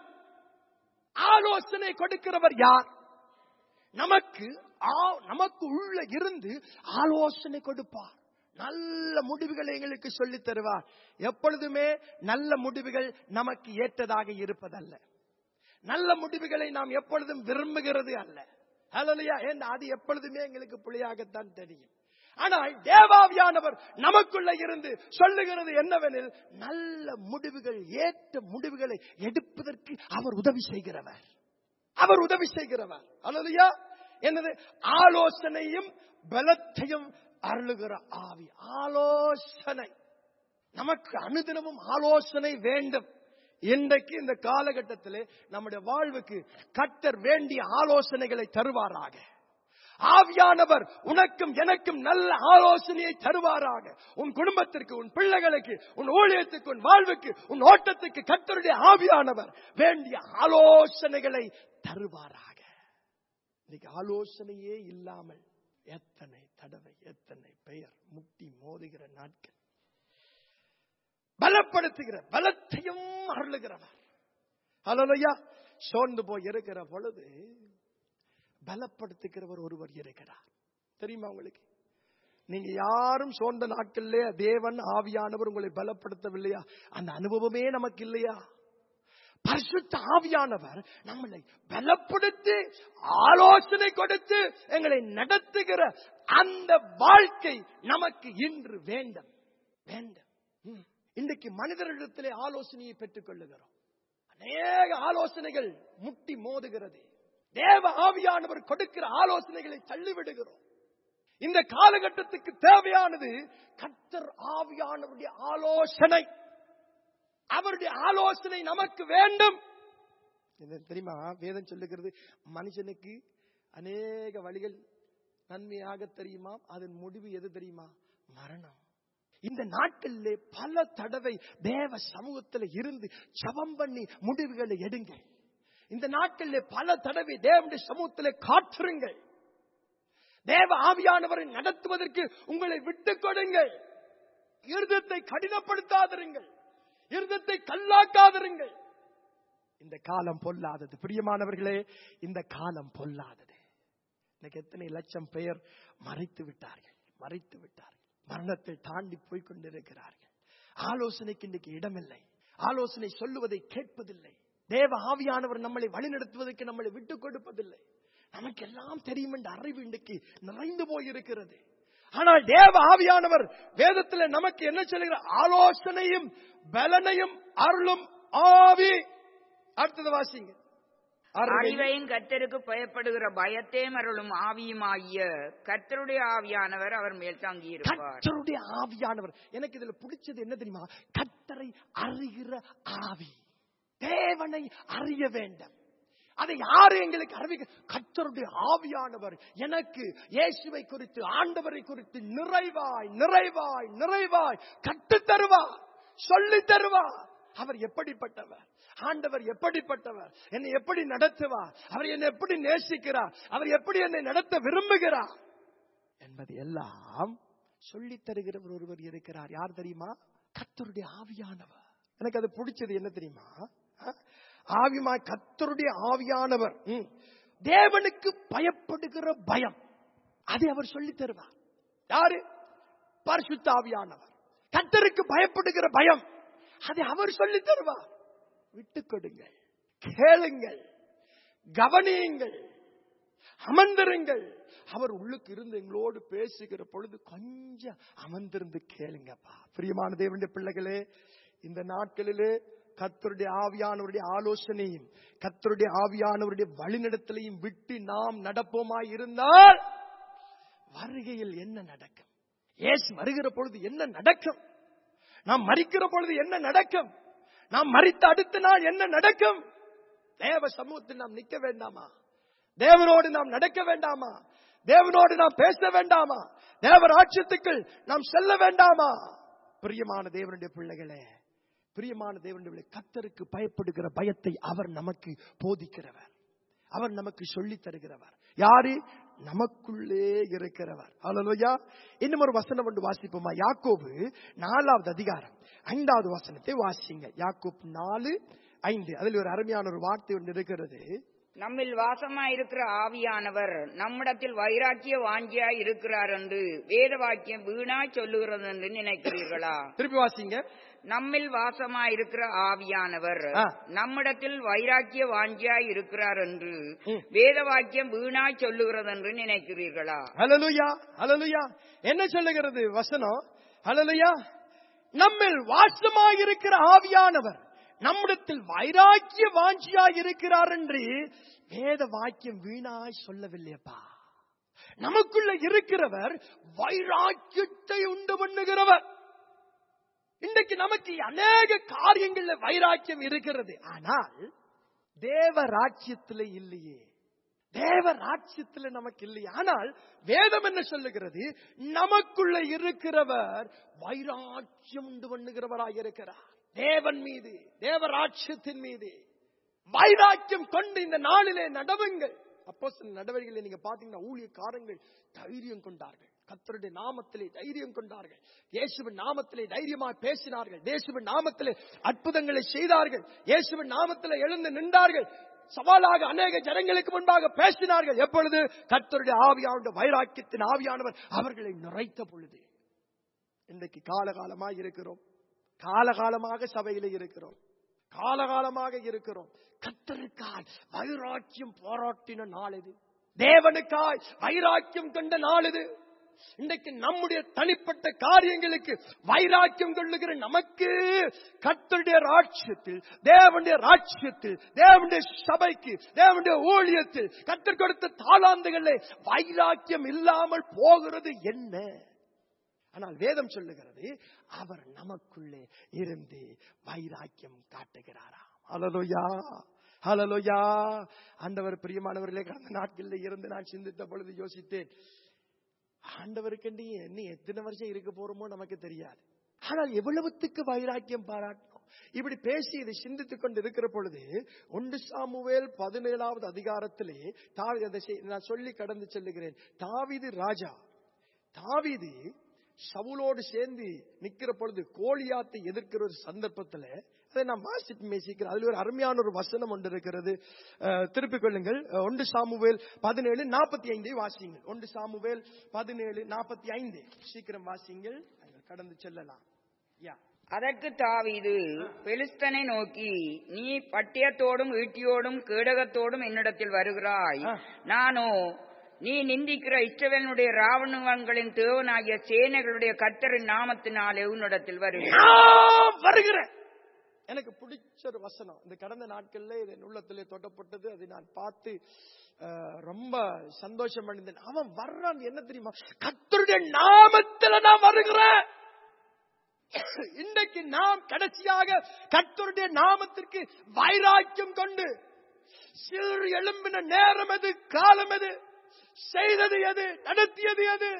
ஆலோசனை கொடுக்கிறவர் யார் நமக்கு ஆ- நமக்கு உள்ள இருந்து ஆலோசனை கொடுப்பார் நல்ல முடிவுகளை எங்களுக்கு சொல்லித் தருவார் எப்பொழுதுமே நல்ல முடிவுகள் நமக்கு ஏற்றதாக இருப்பதல்ல நல்ல முடிவுகளை நாம் எப்பொழுதும் விரும்புகிறது அல்ல ஹalleluya ஏன் அது எப்பொழுதுமே எங்களுக்கு புளியாகத்தான் தெரியும் ஆனால் தேவாவியானவர் நமக்குள்ள இருந்து சொல்லுகிறது என்னவெனில் நல்ல முடிவுகள் ஏற்ற முடிவுகளை எடுப்பதற்கு அவர் உதவி செய்கிறவர் அவர் உதவி செய்கிறவர் அல்லையா என்னது ஆலோசனையும் பலத்தையும் அருளுகிற ஆவி ஆலோசனை நமக்கு அனுதினமும் ஆலோசனை வேண்டும் இன்றைக்கு இந்த காலகட்டத்திலே நம்முடைய வாழ்வுக்கு கர்த்தர் வேண்டிய ஆலோசனைகளை தருவாராக ஆவியானவர் உனக்கும் எனக்கும் நல்ல ஆலோசனையை தருவாராக உன் குடும்பத்திற்கு உன் பிள்ளைகளுக்கு உன் ஊழியத்துக்கு உன் வாழ்வுக்கு உன் ஓட்டத்துக்கு கர்த்தருடைய ஆவியானவர் வேண்டிய ஆலோசனைகளை தருவாராக இன்னைக்கு ஆலோசனையே இல்லாமல் எத்தனை தடவை எத்தனை பெயர் முட்டி மோதுகிற நாட்கள் பலப்படுத்துகிற பலத்தையும் அருளுகிறவர் ஹலோயா சோர்ந்து போய் இருக்கிற பொழுது பலப்படுத்துகிறவர் ஒருவர் இருக்கிறார் தெரியுமா உங்களுக்கு நீங்க யாரும் சோர்ந்த நாட்களிலே தேவன் ஆவியானவர் உங்களை பலப்படுத்தவில்லையா அந்த அனுபவமே நமக்கு இல்லையா பரிசுத்த ஆவியானவர் நம்மளை பலப்படுத்தி ஆலோசனை கொடுத்து எங்களை நடத்துகிற அந்த வாழ்க்கை நமக்கு இன்று வேண்டும் வேண்டும் ம். இன்றைக்கு மனிதர்களிடத்திலே ஆலோசனையை பெற்றுக் கொள்ளுகிறோம் அநேக ஆலோசனைகள் முட்டி மோதுகிறது தேவ ஆவியானவர் கொடுக்கிற ஆலோசனைகளை தள்ளிவிடுகிறோம் இந்த காலகட்டத்துக்கு தேவையானது கர்த்தர் ஆவியானவருடைய ஆலோசனை அவருடைய ஆலோசனை நமக்கு வேண்டும் இது தெரியுமா வேதம் சொல்லுகிறது மனுஷனுக்கு அநேக வழிகள் நன்மையாக தெரியுமா அதன் முடிவு எது தெரியுமா மரணம் இந்த நாட்களிலே பல தடவை தேவ சமூகத்தில் இருந்து ஜபம் பண்ணி முடிவுகளை எடுங்க இந்த நாட்களிலே பல தடவை தேவனுடைய சமூகத்திலே காற்றுங்கள் தேவ ஆவியானவரை நடத்துவதற்கு உங்களை விட்டுக் கொடுங்கள் இருதத்தை கடினப்படுத்தாதிருங்கள் இருதத்தை கல்லாக்காதிருங்கள் இந்த காலம் பொல்லாதது பிரியமானவர்களே இந்த காலம் பொல்லாதது இன்னைக்கு எத்தனை லட்சம் பேர் மறைத்து விட்டார்கள் மறைத்து விட்டார்கள் மரணத்தை தாண்டி போய் கொண்டிருக்கிறார்கள் ஆலோசனைக்கு இன்னைக்கு இடமில்லை ஆலோசனை சொல்லுவதை கேட்பதில்லை தேவ ஆவியானவர் நம்மளை வழிநடத்துவதற்கு நம்மளை விட்டுக் கொடுப்பதில்லை நமக்கு எல்லாம் தெரியும் என்ற அறிவு இன்றைக்கு நிறைந்து போயிருக்கிறது ஆனால் தேவ ஆவியானவர் வேதத்தில் நமக்கு என்ன சொல்லுகிற ஆலோசனையும் பலனையும் அருளும் ஆவி அடுத்தது வாசிங்க அருளை- அறிவையும் கர்த்தருக்கு பயப்படுகிற பயத்தையும் அருளும் ஆவியுமாகிய கர்த்தருடைய ஆவியானவர் அவர் மேல் தங்கியிருப்பார் கர்த்தருடைய ஆவியானவர் எனக்கு இதுல பிடிச்சது என்ன தெரியுமா கர்த்தரை அறிகிற ஆவி தேவனை அறிய வேண்டும் அதை யாரு எங்களுக்கு அறிவிக்க கர்த்தருடைய ஆவியானவர் எனக்கு இயேசுவை குறித்து ஆண்டவரை குறித்து நிறைவாய் நிறைவாய் நிறைவாய் கற்றுத் தருவார் சொல்லித் தருவார் அவர் எப்படிப்பட்டவர் ஆண்டவர் எப்படிப்பட்டவர் என்னை எப்படி நடத்துவார் அவர் என்னை எப்படி நேசிக்கிறார் அவர் எப்படி என்னை நடத்த விரும்புகிறார் என்பது எல்லாம் சொல்லித் தருகிறவர் ஒருவர் இருக்கிறார் யார் தெரியுமா கத்தருடைய ஆவியானவர் எனக்கு அது பிடிச்சது என்ன தெரியுமா அஹ்? ஆவிமா கத்தருடைய ஆவியானவர் ம். தேவனுக்கு பயப்படுகிற பயம் அதை அவர் சொல்லித் தருவார் யாரு பரிசுத்த ஆவியானவர் கத்தருக்கு பயப்படுகிற பயம் அதை அவர் சொல்லித் தருவார் விட்டுக் கொடுங்கள் கேளுங்கள் கவனியுங்கள் அமர்ந்திருங்கள் அவர் உள்ளுக்கு இருந்து எங்களோடு பேசுகிற பொழுது கொஞ்சம் அமர்ந்திருந்து கேளுங்கப்பா பிரியமான தேவனுடைய பிள்ளைகளே இந்த நாட்களிலே கத்தருடைய ஆவியானவருடைய ஆலோசனையும் கத்தருடைய ஆவியானவருடைய வழிநடத்தலையும் விட்டு நாம் நடப்போமாய் இருந்தால் வருகையில் என்ன நடக்கும் இயேசு வருகிற பொழுது என்ன நடக்கும் நாம் மறிக்கிற பொழுது என்ன நடக்கும் நாம் மறித்த அடுத்த நாள் என்ன நடக்கும் தேவ சமூகத்தில் நாம் நிற்க வேண்டாமா தேவனோடு நாம் நடக்க வேண்டாமா தேவனோடு நாம் பேச வேண்டாமா தேவ ராட்சியத்துக்குள் நாம் செல்ல வேண்டாமா பிரியமான தேவனுடைய பிள்ளைகளே பிரியமான தேவனுடைய பிள்ளை, கர்த்தருக்கு பயப்படுகிற பயத்தை அவர் நமக்கு போதிக்கிறவர் அவர் நமக்கு சொல்லித் தருகிறவர் யாரு நமக்குள்ளே இருக்கிறவர் அல்லா இன்னும் ஒரு வசனம் ஒன்று வாசிப்போமா யாக்கோபு நாலாவது அதிகாரம் ஐந்தாவது வசனத்தை வாசிங்க யாக்கோப் நாலு ஐந்து அதில் ஒரு அருமையான ஒரு வார்த்தை ஒன்று இருக்கிறது நம்மில் வாசமாயிருக்கிற ஆவியானவர் நம்மிடத்தில் வைராக்கிய வாஞ்சியாய் இருக்கிறார் என்று வேத வாக்கியம் வீணாய் சொல்லுகிறது என்று நினைக்கிறீர்களா திருப்பி வாசிங்க நம்மில் வாசமாயிருக்கிற ஆவியானவர் ஆ. நம்மிடத்தில் வைராக்கிய வாஞ்சியாய் இருக்கிறார் என்று ம். வேத வாக்கியம் வீணாய் சொல்லுகிறது என்று நினைக்கிறீர்களா ஹalleluya ஹalleluya என்ன சொல்லுகிறது வசனம் ஹalleluya நம்மில் வாசமாயிருக்கிற ஆவியானவர் நம்மிடத்தில் வைராக்கிய வாஞ்சியாய் இருக்கிறார் என்று வேத வாக்கியம் வீணாய் சொல்லவில்லையப்பா நமக்குள்ள இருக்கிறவர் வைராக்கியத்தை உண்டு பண்ணுகிறவர் இன்றைக்கு நமக்கு அநேக காரியங்கள்ல வைராக்கியம் இருக்கிறது ஆனால் தேவ ராஜ்யத்துல இல்லையே தேவ ராஜ்யத்துல நமக்கு இல்லையே ஆனால் வேதம் என்ன சொல்லுகிறது நமக்குள்ள இருக்கிறவர் வைராக்கியம் உண்டு பண்ணுகிறவராய் இருக்கிறார் தேவன் மீது தேவ ராஜ்யத்தின் மீது வைராக்கியம் கொண்டு இந்த நாளிலே நடவுங்கள் அப்போ நடவடிக்கைகளை நீங்க பாத்தீங்கன்னா ஊழியக்காரங்கள் தைரியம் கொண்டார்கள் கத்தருடைய நாமத்திலே தைரியம் கொண்டார்கள் இயேசுவின் நாமத்திலே தைரியமாய் பேசினார்கள் இயேசுவின் நாமத்திலே அற்புதங்களை செய்தார்கள் இயேசுவின் நாமத்திலே எழுந்து நின்றார்கள் சவாலாக அநேக ஜனங்களுக்கு முன்பாக பேசினார்கள் எப்பொழுது கர்த்தருடைய ஆவியானுடைய வைராக்கியத்தின் ஆவியானவர் அவர்களை நிறைத்த பொழுது இன்றைக்கு காலகாலமாக இருக்கிறோம் காலகாலமாக சபையில இருக்கிறோம் காலகாலமாக இருக்கிறோம் கத்தருக்காய் வைராக்கியம் போராட்டின நாள் இது தேவனுக்காய் வைராக்கியம் கொண்ட நாள் இது இன்றைக்கு நம்முடைய தனிப்பட்ட காரியங்களுக்கு வைராக்கியம் கொள்ளுகிற நமக்கு கத்தருடைய ராட்சியத்தில் தேவனுடைய ராட்சியத்தில் தேவனுடைய சபைக்கு தேவனுடைய ஊழியத்தில் கத்தர் கொடுத்த தாளாந்துகளில் வைராக்கியம் இல்லாமல் போகிறது என்ன ஆனால் வேதம் சொல்லுகிறது அவர் நமக்குள்ளே இருந்து வைராக்கியம் காட்டுகிறாராம் ஹalleluya ஹalleluya ஆண்டவர் பிரியமானவர்களே கடந்த நாட்களில் இருந்து நான் சிந்தித்த பொழுது யோசித்தேன் ஆண்டவருக்கு நீ எத்தனை வருஷம் இருக்க போறோமோ நமக்கு தெரியாது ஆனால் எவ்வளவுத்துக்கு வைராக்கியம் பாராட்டணும் இப்படி பேசி இதை சிந்தித்துக் கொண்டு இருக்கிற பொழுது ஒன்று சாமுவேல் பதினேழாவது அதிகாரத்திலே தாவி அதை செய்- நான் சொல்லி கடந்து செல்லுகிறேன் தாவீது ராஜா தாவீது சவுலோடு சேர்ந்து நிக்கிற பொழுது கோலியாத்தை எதிர்க்கிற ஒரு சந்தர்ப்பத்துல அதை நான் வாசித்து மேசிக்கிறேன் அதுல ஒரு அருமையான ஒரு வசனம் ஒன்று இருக்கிறது அஹ், திருப்பிக் கொள்ளுங்கள் அஹ், ஒன்று சாமுவேல் பதினேழு நாற்பத்தி ஐந்தை வாசியுங்கள் ஒன்று சாமுவேல் பதினேழு நாற்பத்தி ஐந்து சீக்கிரம் வாசியுங்கள் நாங்கள் கடந்து செல்லலாம் யா அதற்கு தாவீது பெலிஸ்தனை நோக்கி நீ பட்டயத்தோடும் ஈட்டியோடும் கேடகத்தோடும் என்னிடத்தில் வருகிறாய் ஆ. நானோ நீ நிந்திக்கிற இஸ்ரவேலனுடைய ராவணங்களின் தேவனாகிய சேனைகளுடைய கர்த்தரின் நாமத்தினாலே உன்னிடத்தில் வருகிறேன் நான் வருகிறேன் எனக்கு பிடிச்ச ஒரு வசனம் இந்த கடந்த நாட்கள்ல இது என் உள்ளத்திலே தொட்டப்பட்டது அதை நான் பார்த்து அஹ், ரொம்ப சந்தோஷம் அடைந்தேன் அவன் வர்றான் என்ன தெரியுமா கத்தருடைய நாமத்துல நான் வருகிறேன் இன்றைக்கு நாம் கடைசியாக கர்த்தருடைய நாமத்திற்கு வைராக்கியம் கொண்டு சிறு எழும்பின நேரம் எது காலம் எது செய்தது எது நடத்தியது எது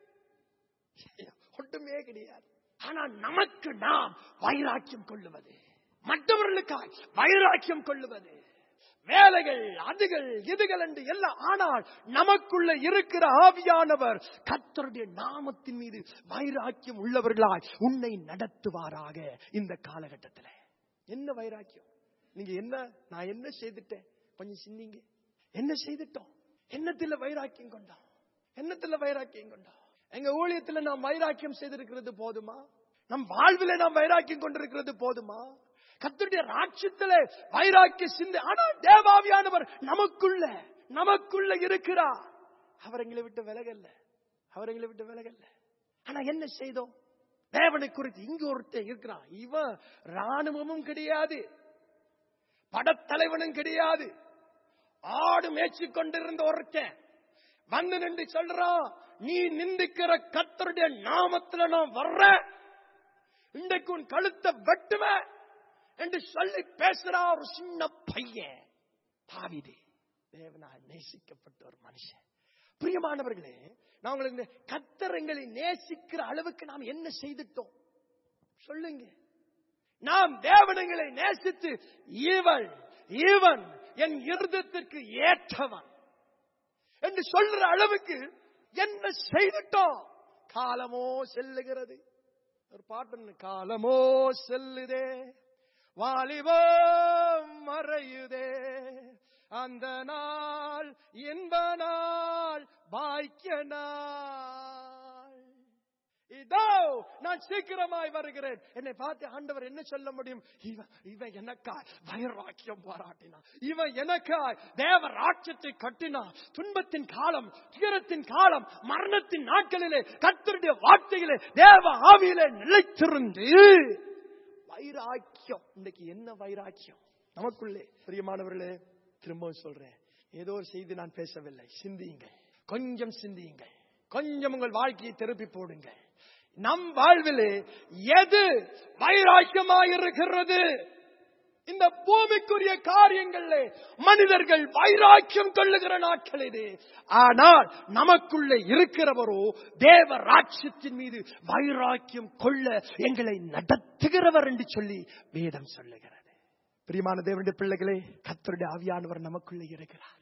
ஒட்டுமே கிடையாது ஆனா நமக்கு நாம் வைராக்கியம் கொள்ளுவது மற்றவர்களுக்காய் வைராக்கியம் கொள்ளுவது வேலைகள் அதுகள் இதுகள் என்று எல்லாம் ஆனால் நமக்குள்ள இருக்கிற ஆவியானவர் கர்த்தருடைய நாமத்தின் மீது வைராக்கியம் உள்ளவர்களாய் உன்னை நடத்துவாராக இந்த காலகட்டத்தில் என்ன வைராக்கியம் நீங்க என்ன நான் என்ன செய்துட்டேன் கொஞ்சம் சிந்திங்க என்ன செய்துட்டோம் என்னத்துல வைராக்கியம் கொண்டோம் என்னத்துல வைராக்கியம் கொண்டோம் எங்க ஊழியத்துல நாம் வைராக்கியம் செய்திருக்கிறது போதுமா நம் வாழ்வில நாம் வைராக்கியம் கொண்டிருக்கிறது போதுமா கர்த்தருடைய ராட்சியத்துல வைராக்கிய சிந்தை ஆனால் தேவாவியானவர் நமக்குள்ள நமக்குள்ள இருக்கிறார் அவர் எங்களை விட்டு விலகல்ல அவர் எங்களை விட்டு விலகல்ல ஆனா என்ன செய்தோம் தேவனை குறித்து இங்க ஒருத்தன் இருக்கிறான் இவன் ராணுவமும் கிடையாது படத்தலைவனும் கிடையாது ஆடு மேய்ச்சி கொண்டிருந்த ஒருத்தன் வந்து நின்று சொல்றான் நீ நிந்திக்கிற கத்தருடைய நாமத்துல நான் வர்றேன் இன்றைக்கு உன் கழுத்தை வெட்டுவேன் என்று சொல்லி பேசுறா ஒரு சின்ன பையன் தாவிது தேவனால் நேசிக்கப்பட்ட ஒரு மனுஷன் பிரியமானவர்களே நான் உங்களுக்கு இந்த கத்தரங்களை நேசிக்கிற அளவுக்கு நாம் என்ன செய்துட்டோம் சொல்லுங்க நாம் தேவனங்களை நேசித்து இவள் இவன் என் இருதத்திற்கு ஏற்றவன் என்று சொல்ற அளவுக்கு என்ன செய்துட்டோம் காலமோ செல்லுகிறது ஒரு பாட்டு காலமோ செல்லுதே வாலிபம் மறையுதே அந்த நாள் இன்ப நாள் பாக்கிய நாள் இதோ நான் சீக்கிரமாய் வருகிறேன் என்னை பார்த்து ஆண்டவர் என்ன சொல்ல முடியும் இவன் இவன் எனக்காய் வைராக்கியம் பாராட்டினான் இவன் எனக்காய் தேவ ராட்சத்தை கட்டினான் துன்பத்தின் காலம் துயரத்தின் காலம் மரணத்தின் நாட்களிலே கர்த்தருடைய வார்த்தையிலே தேவ ஆவியிலே நிலைத்திருந்து வைராக்கியம் இன்னைக்கு என்ன வைராக்கியம் நமக்குள்ளே பிரியமானவர்களே திரும்பவும் சொல்றேன் ஏதோ ஒரு செய்தி நான் பேசவில்லை சிந்தியுங்கள் கொஞ்சம் சிந்தியுங்கள் கொஞ்சம் உங்கள் வாழ்க்கையை திருப்பி போடுங்கள் நம் வாழ்விலே எது வைராக்கியமாயிருக்கிறது இந்த பூமிக்குரிய காரியங்களிலே மனிதர்கள் வைராக்கியம் கொள்ளுகிற நாட்கள் இது ஆனால் நமக்குள்ளே இருக்கிறவரோ தேவ ராட்சியத்தின் மீது வைராக்கியம் கொள்ள எங்களை நடத்துகிறவர் என்று சொல்லி வேதம் சொல்லுகிறது பிரியமான தேவனுடைய பிள்ளைகளே கத்தருடைய ஆவியானவர் நமக்குள்ளே இருக்கிறார்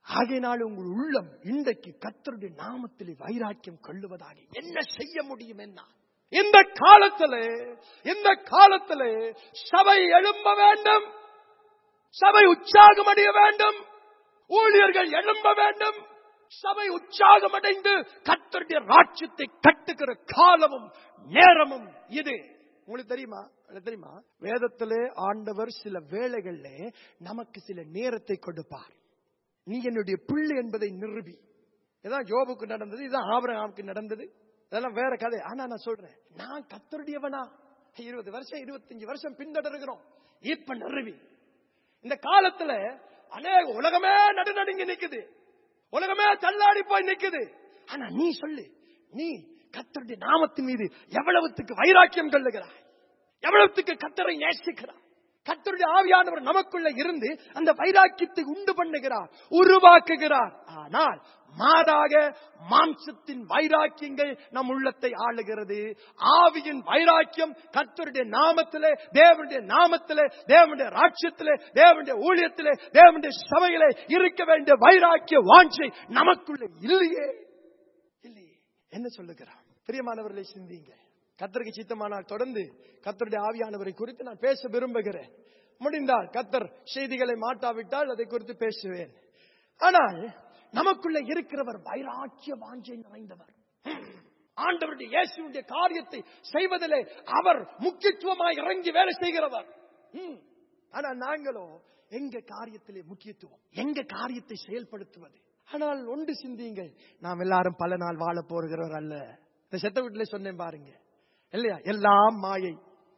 ஆகையினால் உங்கள் உள்ளம் இன்றைக்கு கத்தருடைய நாமத்திலே வைராக்கியம் கொள்ளுவதாக என்ன செய்ய முடியும் என்ன இந்த காலத்திலே இந்த காலத்திலே சபை எழும்ப வேண்டும் சபை உற்சாகம் அடைய வேண்டும் ஊழியர்கள் எழும்ப வேண்டும் சபை உற்சாகம் அடைந்து கத்தருடைய ராட்சியத்தை கட்டுகிற காலமும் நேரமும் இது உங்களுக்கு தெரியுமா உங்களுக்கு தெரியுமா வேதத்திலே ஆண்டவர் சில வேளைகளிலே நமக்கு சில நேரத்தை கொடுப்பார் நீ என்னுடைய பிள்ளை என்பதை நிரூபி இதான் யோபுக்கு நடந்தது இதான் ஆபரகாமுக்கு நடந்தது இதெல்லாம் வேற கதை ஆனா நான் சொல்றேன் நான் கத்தருடையவனா இருபது வருஷம் இருபத்தஞ்சு வருஷம் பின்தொடர்கிறோம் இப்ப நிறுவி இந்த காலத்துல அநேக உலகமே நடுநடுங்கி நிக்குது உலகமே தள்ளாடி போய் நிக்குது ஆனா நீ சொல்லு நீ கத்தருடைய நாமத்தின் மீது எவ்வளவுத்துக்கு வைராக்கியம் கொள்ளுகிறாய் எவ்வளவுத்துக்கு கத்தரை நேசிக்கிறாய் கத்தருடைய ஆவியானவர் நமக்குள்ள இருந்து அந்த வைராக்கியத்தை உண்டு பண்ணுகிறார் உருவாக்குகிறார் ஆனால் மாறாக மாம்சத்தின் வைராக்கியங்கள் நம் உள்ளத்தை ஆளுகிறது ஆவியின் வைராக்கியம் கர்த்தருடைய நாமத்திலே தேவனுடைய நாமத்திலே தேவனுடைய ராட்சியத்திலே தேவனுடைய ஊழியத்திலே தேவனுடைய சபையிலே இருக்க வேண்டிய வைராக்கிய வாஞ்சை நமக்குள்ள இல்லையே இல்லையே என்ன சொல்லுகிறான் பிரியமானவர்களை சிந்திங்க கத்தருக்கு சித்தமானால் தொடர்ந்து கத்தருடைய ஆவியானவரை குறித்து நான் பேச விரும்புகிறேன் முடிந்தால் கத்தர் செய்திகளை மாட்டாவிட்டால் அதை குறித்து பேசுவேன் ஆனால் நமக்குள்ள இருக்கிறவர் வைராக்கிய வாஞ்சை நிறைந்தவர் ஆண்டவருடைய இயேசுடைய காரியத்தை செய்வதிலே அவர் முக்கியத்துவமாய் இறங்கி வேலை செய்கிறவர் ம். ஆனா நாங்களோ எங்க காரியத்திலே முக்கியத்துவம் எங்க காரியத்தை செயல்படுத்துவது ஆனால் ஒன்று சிந்தியுங்கள் நாம் எல்லாரும் பல நாள் வாழ போகிறவர் அல்ல இந்த செத்த வீட்டிலே சொன்னேன் பாருங்க இல்லையா எல்லாம் மாயை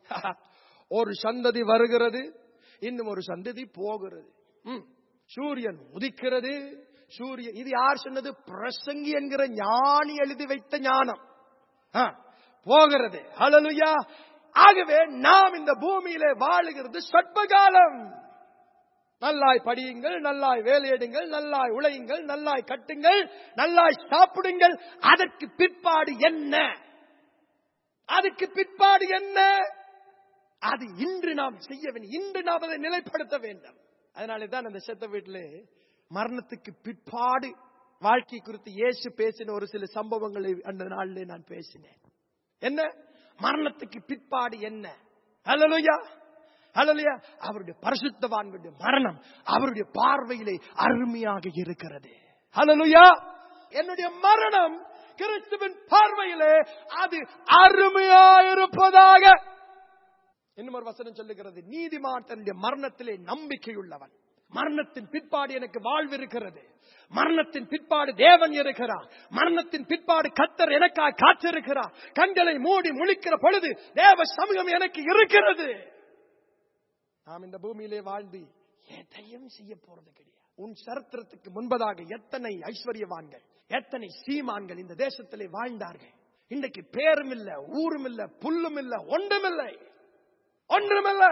ஒரு சந்ததி வருகிறது இன்னும் ஒரு சந்ததி போகிறது ம். சூரியன் உதிக்கிறது சூரியன் இது யார் சொன்னது பிரசங்கி என்கிற ஞானி எழுதி வைத்த ஞானம் ஆ, போகிறது ஹalleluya ஆகவே நாம் இந்த பூமியிலே வாழுகிறது சொற்பகாலம் நல்லாய் படியுங்கள் நல்லாய் வேலையிடுங்கள் நல்லாய் உழையுங்கள் நல்லாய் கட்டுங்கள் நல்லாய் சாப்பிடுங்கள் அதற்கு பிற்பாடு என்ன அதுக்கு பிற்பாடு என்ன அது இன்று நாம் செய்ய வேண்டும் இன்று நாம் அதை நிலைப்படுத்த வேண்டும் அதனாலே தான் அந்த செத்த வீட்டிலே மரணத்துக்கு பிற்பாடு வாழ்க்கை குறித்து இயேசு பேசின ஒரு சில சம்பவங்களை அந்த நாளிலே நான் பேசினேன் என்ன மரணத்துக்கு பிற்பாடு என்ன ஹalleluya ஹalleluya அவருடைய பரிசுத்தவான்களுடைய மரணம் அவருடைய பார்வையிலே அருமையாக இருக்கிறது ஹalleluya என்னுடைய மரணம் கிறிஸ்துவின் பார்வையிலே அது அருமையாயிருப்பதாக இன்னும் ஒரு வசனம் சொல்லுகிறது நீதிமான் தன்னுடைய மரணத்திலே நம்பிக்கையுள்ளவன் மரணத்தின் பிற்பாடு எனக்கு வாழ்வு இருக்கிறது மரணத்தின் பிற்பாடு தேவன் இருக்கிறார் மரணத்தின் பிற்பாடு கத்தர் எனக்காக காத்திருக்கிறார் கண்களை மூடி முழிக்கிற பொழுது தேவ சமூகம் எனக்கு இருக்கிறது நாம் இந்த பூமியிலே வாழ்ந்து எதையும் செய்ய போறது கிடையாது உன் சரித்திரத்துக்கு முன்பதாக எத்தனை ஐஸ்வர்யவான்கள் எத்தனை சீமான்கள் இந்த தேசத்திலே வாழ்ந்தார்கள் இன்றைக்கு பேரும் இல்ல ஊரும் இல்ல புல்லும் இல்ல ஒன்றுமில்லை ஒன்றுமில்லை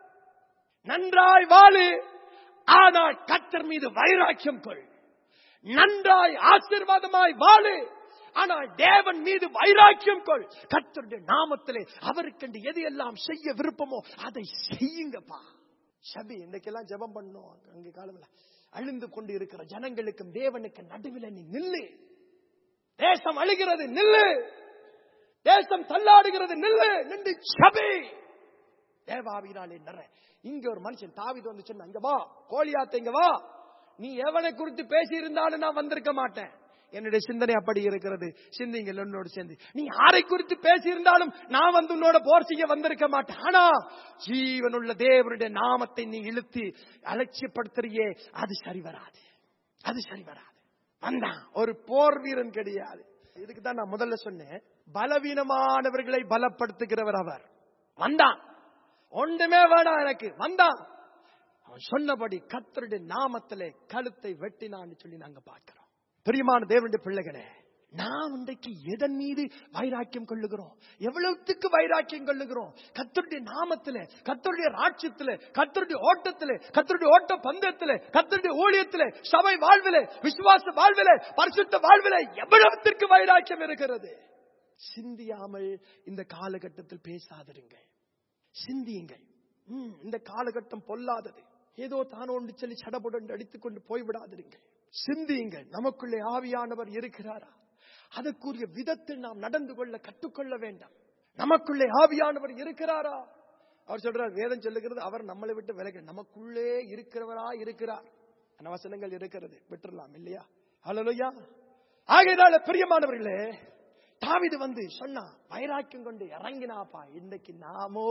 நன்றாய் வாழு ஆனால் கத்தர் மீது வைராக்கியம் கொள் நன்றாய் ஆசீர்வாதமாய் வாழு ஆனால் தேவன் மீது வைராக்கியம் கொள் கத்தருடைய நாமத்திலே அவருக்கென்று எது எல்லாம் செய்ய விருப்பமோ அதை செய்யுங்கப்பா சபி இன்னைக்கெல்லாம் ஜெபம் பண்ணோம் அங்க காலத்துல அழிந்து கொண்டு இருக்கிற ஜனங்களுக்கும் தேவனுக்கு நடுவில் நீ நில்லு தேசம் அழுகிறது நில்லு தேசம் தள்ளாடுகிறது நில்லு நின்று சபை தேவாவினாலே நிற இங்க ஒரு மனுஷன் தாவிது வந்து சொன்ன இங்க வா கோழியாத்த இங்க வா நீ எவனை குறித்து பேசி இருந்தாலும் நான் வந்திருக்க மாட்டேன் என்னுடைய சிந்தனை அப்படி இருக்கிறது சிந்திங்கள் என்னோடு சேர்ந்து நீ யாரை குறித்து பேசி இருந்தாலும் நான் வந்து உன்னோட போர் செய்ய வந்திருக்க மாட்டேன் ஆனா ஜீவனுள்ள தேவனுடைய நாமத்தை நீ இழுத்து அலட்சியப்படுத்துறியே அது சரி வராது அது சரி வராது வந்தான் ஒரு போர் வீரன் கிடையாது இதுக்கு தான் நான் முதல்ல சொன்னேன் பலவீனமானவர்களை பலப்படுத்துகிறவர் அவர் வந்தான் ஒன்றுமே வேணாம் எனக்கு வந்தான் அவன் சொன்னபடி கத்தருடைய நாமத்திலே கழுத்தை வெட்டினான்னு சொல்லி நாங்க பார்க்கிறோம் பிரியமான தேவனுடைய பிள்ளைகளே நாம் இன்றைக்கு எதன் மீது வைராக்கியம் கொள்ளுகிறோம் எவ்வளவுத்துக்கு வைராக்கியம் கொள்ளுகிறோம் கத்தருடைய நாமத்திலே கத்தருடைய ராட்சியத்திலே கத்தருடைய ஓட்டத்திலே கத்தருடைய ஓட்ட பந்தயத்திலே கத்தருடைய ஊழியத்திலே சபை வாழ்விலே விசுவாச வாழ்விலே பரிசுத்த வாழ்விலே எவ்வளவுத்திற்கு வைராக்கியம் இருக்கிறது சிந்தியாமல் இந்த காலகட்டத்தில் பேசாதிருங்கள் சிந்தியுங்கள் ம், இந்த காலகட்டம் பொல்லாதது ஏதோ தானோண்டு சொல்லி சடபுடன் அடித்துக்கொண்டு போய்விடாதிருங்கள் சிந்தியுங்கள் நமக்குள்ளே ஆவியானவர் இருக்கிறாரா அதற்குரிய விதத்தில் நாம் நடந்து கொள்ள கற்றுக்கொள்ள வேண்டாம் நமக்குள்ளே ஆவியானவர் இருக்கிறாரா அவர் சொல்றார் வேதம் சொல்லுகிறது அவர் நம்மளை விட்டு விலக நமக்குள்ளே இருக்கிறவரா இருக்கிறார் வசனங்கள் இருக்கிறது விட்டுறலாம் இல்லையா ஹalleluya ஆகையினால பிரியமானவர்களே தாவீது வந்து சொன்னா வைராக்கியம் கொண்டு இறங்கினாப்பா இன்னைக்கு நாமோ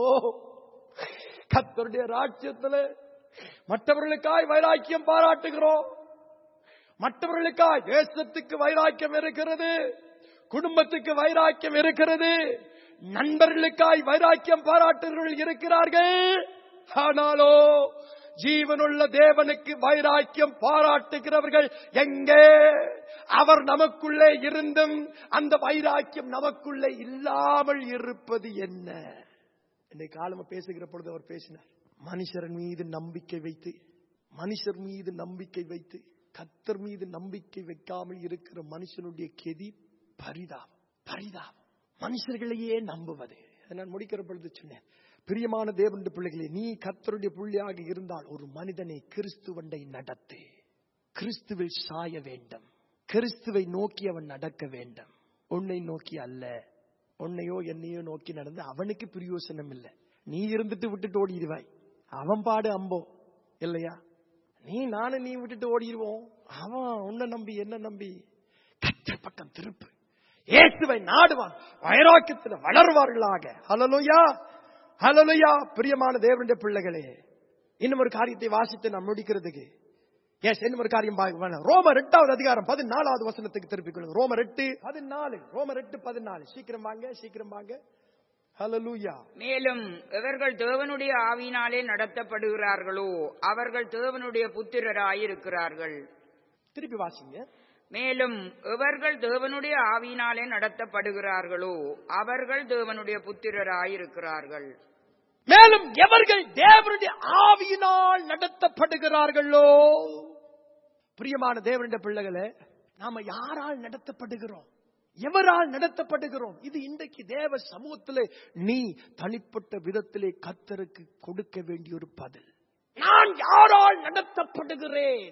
கத்தருடைய ராஜ்யத்துல மற்றவர்களுக்காய் வைராக்கியம் பாராட்டுகிறோம் மற்றவர்களுக்காய் தேசத்துக்கு வைராக்கியம் இருக்கிறது குடும்பத்துக்கு வைராக்கியம் இருக்கிறது நண்பர்களுக்காய் வைராக்கியம் பாராட்டுகிறவர்கள் இருக்கிறார்கள் ஆனாலோ ஜீவனுள்ள தேவனுக்கு வைராக்கியம் பாராட்டுகிறவர்கள் எங்கே அவர் நமக்குள்ளே இருந்தும் அந்த வைராக்கியம் நமக்குள்ளே இல்லாமல் இருப்பது என்ன இன்னைக்கு காலம பேசுகிற பொழுது அவர் பேசினார் மனுஷர் மீது நம்பிக்கை வைத்து மனுஷர் மீது நம்பிக்கை வைத்து கத்தர் மீது நம்பிக்கை வைக்காமல் இருக்கிற மனுஷனுடைய கெதி பரிதாபம் பரிதாபம் மனுஷர்களையே நம்புவது அதை நான் முடிக்கிற பொழுது சொன்னேன் பிரியமான தேவனுடைய பிள்ளைகளே நீ கத்தருடைய புள்ளியாக இருந்தால் ஒரு மனிதனை கிறிஸ்துவண்டை நடத்து கிறிஸ்துவில் சாய வேண்டும் கிறிஸ்துவை நோக்கி அவன் நடக்க வேண்டும் உன்னை நோக்கி அல்ல உன்னையோ என்னையோ நோக்கி நடந்து அவனுக்கு பிரயோசனம் இல்லை நீ இருந்துட்டு விட்டுட்டு ஓடிடுவாய் அவன் பாடு அம்போ இல்லையா நீ நானும் நீ விட்டுட்டு ஓடிடுவோம் அவன் உன்னை நம்பி என்ன நம்பி கத்தர் பக்கம் திருப்பு இயேசுவை நாடுவான் வைராக்கியத்தில் வளர்வார்களாக ஹலலுயா ஹலலுயா பிரியமான தேவனுடைய பிள்ளைகளே இன்னும் ஒரு காரியத்தை வாசித்து நாம் முடிக்கிறதுக்கு எஸ் இன்னும் ஒரு காரியம் பார்க்க வேணாம். ரோமர் எட்டாவது அதிகாரம் பதினாலாவது வசனத்துக்கு திருப்பிக் கொள்ளுங்க ரோமர் எட்டு பதினாலு ரோமர் எட்டு பதினாலு சீக்கிரம் வாங்க சீக்கிரம் வாங்க ஹலலூயா மேலும் இவர்கள் தேவனுடைய ஆவியினாலே நடத்தப்படுகிறார்களோ அவர்கள் தேவனுடைய புத்திரராயிருக்கிறார்கள் திருப்பி வாசிங்க மேலும் இவர்கள் தேவனுடைய ஆவியினாலே நடத்தப்படுகிறார்களோ அவர்கள் தேவனுடைய புத்திரராயிருக்கிறார்கள் மேலும் எவர்கள் தேவனுடைய ஆவியினால் நடத்தப்படுகிறார்களோ பிரியமான தேவனுடைய பிள்ளைகளே நாம யாரால் நடத்தப்படுகிறோம் எவரால் நடத்தப்படுகிறோம் இது இன்றைக்கு தேவ சமூகத்திலே நீ தனிப்பட்ட விதத்திலே கத்தருக்கு கொடுக்க வேண்டிய ஒரு பதில் நான் யாரால் நடத்தப்படுகிறேன்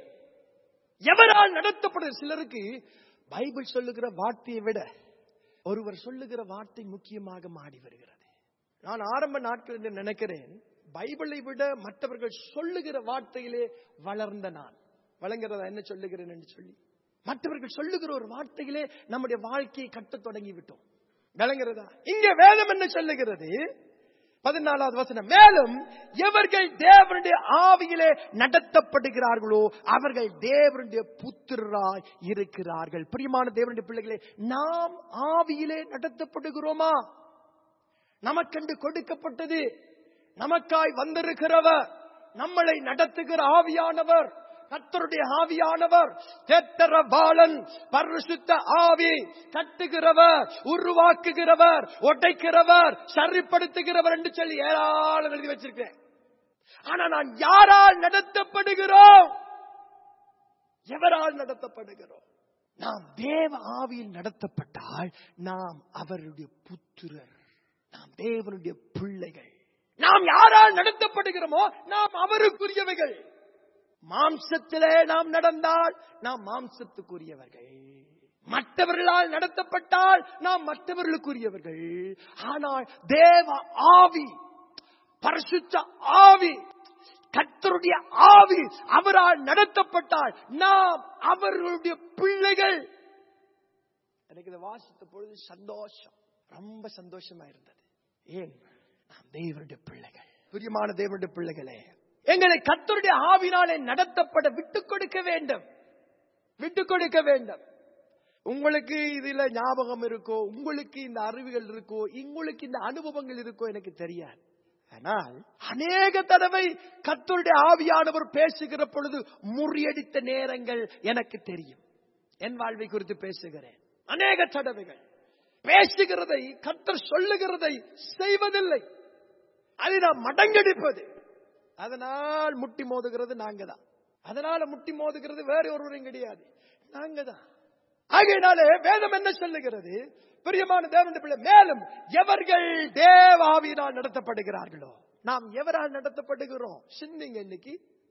எவரால் நடத்தப்படுகிற சிலருக்கு பைபிள் சொல்லுகிற வார்த்தையை விட ஒருவர் சொல்லுகிற வார்த்தை முக்கியமாக மாறி வருகிறது நான் ஆரம்ப நாட்களில் நினைக்கிறேன் பைபிளை விட மற்றவர்கள் சொல்லுகிற வார்த்தையிலே வளர்ந்த நான் வழங்குறதா என்ன சொல்லுகிறேன் என்று சொல்லி மற்றவர்கள் சொல்லுகிற ஒரு வார்த்தையிலே நம்முடைய வாழ்க்கையை கட்டத் தொடங்கி விட்டோம் விளங்குறதா இங்க வேதம் என்ன சொல்லுகிறது பதினாலாவது வசனம் மேலும் எவர்கள் தேவனுடைய ஆவியிலே நடத்தப்படுகிறார்களோ அவர்கள் தேவனுடைய புத்திரராய் இருக்கிறார்கள் பிரியமான தேவனுடைய பிள்ளைகளே நாம் ஆவியிலே நடத்தப்படுகிறோமா நமக்கென்று கொடுக்கப்பட்டது நமக்காய் வந்திருக்கிறவர் நம்மளை நடத்துகிற ஆவியானவர் கத்தருடைய ஆவியானவர் தேத்தர பாலன் பரிசுத்த ஆவி கட்டுகிறவர் உருவாக்குகிறவர் ஒட்டைக்கிறவர் சரிப்படுத்துகிறவர் என்று சொல்லி ஏராளம் எழுதி வச்சிருக்கேன் ஆனா நான் யாரால் நடத்தப்படுகிறோம் எவரால் நடத்தப்படுகிறோம் நாம் தேவ ஆவியில் நடத்தப்பட்டால் நாம் அவருடைய புத்திரர் நாம் தேவனுடைய பிள்ளைகள் நாம் யாரால் நடத்தப்படுகிறோமோ நாம் அவருக்குரியவைகள் மாம்சத்திலே நாம் நடந்தால் நாம் மாம்சத்துக்குரியவர்கள் மற்றவர்களால் நடத்தப்பட்டால் நாம் மற்றவர்களுக்குரியவர்கள் ஆனால் தேவ ஆவி பரிசுத்த ஆவி கத்தருடைய ஆவி அவரால் நடத்தப்பட்டால் நாம் அவர்களுடைய பிள்ளைகள் எனக்கு இதை வாசித்த பொழுது சந்தோஷம் ரொம்ப சந்தோஷமா இருந்தது ஏன் நாம் தேவனுடைய பிள்ளைகள் பிரியமான தேவனுடைய பிள்ளைகளே எங்களை கத்தருடைய ஆவினாலே நடத்தப்பட விட்டுக் கொடுக்க வேண்டும் விட்டுக் கொடுக்க வேண்டும் உங்களுக்கு இதுல ஞாபகம் இருக்கோ உங்களுக்கு இந்த அறிவுகள் இருக்கோ உங்களுக்கு இந்த அனுபவங்கள் இருக்கோ எனக்கு தெரியாது ஆனால் அநேக தடவை கத்தருடைய ஆவியானவர் பேசுகிற பொழுது முறியடித்த நேரங்கள் எனக்கு தெரியும் என் வாழ்வை குறித்து பேசுகிறேன் அநேக தடவைகள் பேசுகிறதை கத்தர் சொல்லுகிறதை செய்வதில்லை அதை நாம் மடங்கடிப்பது அதனால் முட்டி மோதுகிறது நாங்க தான் அதனால முட்டி மோதுகிறது வேற ஒருவரும் கிடையாது நாங்க தான் ஆகையினாலே வேதம் என்ன சொல்லுகிறது பிரியமான தேவனுடைய பிள்ளை மேலும் எவர்கள் தேவாவியினால் நடத்தப்படுகிறார்களோ நாம் எவரால் நடத்தப்படுகிறோம் சிந்திங்க இன்னைக்கு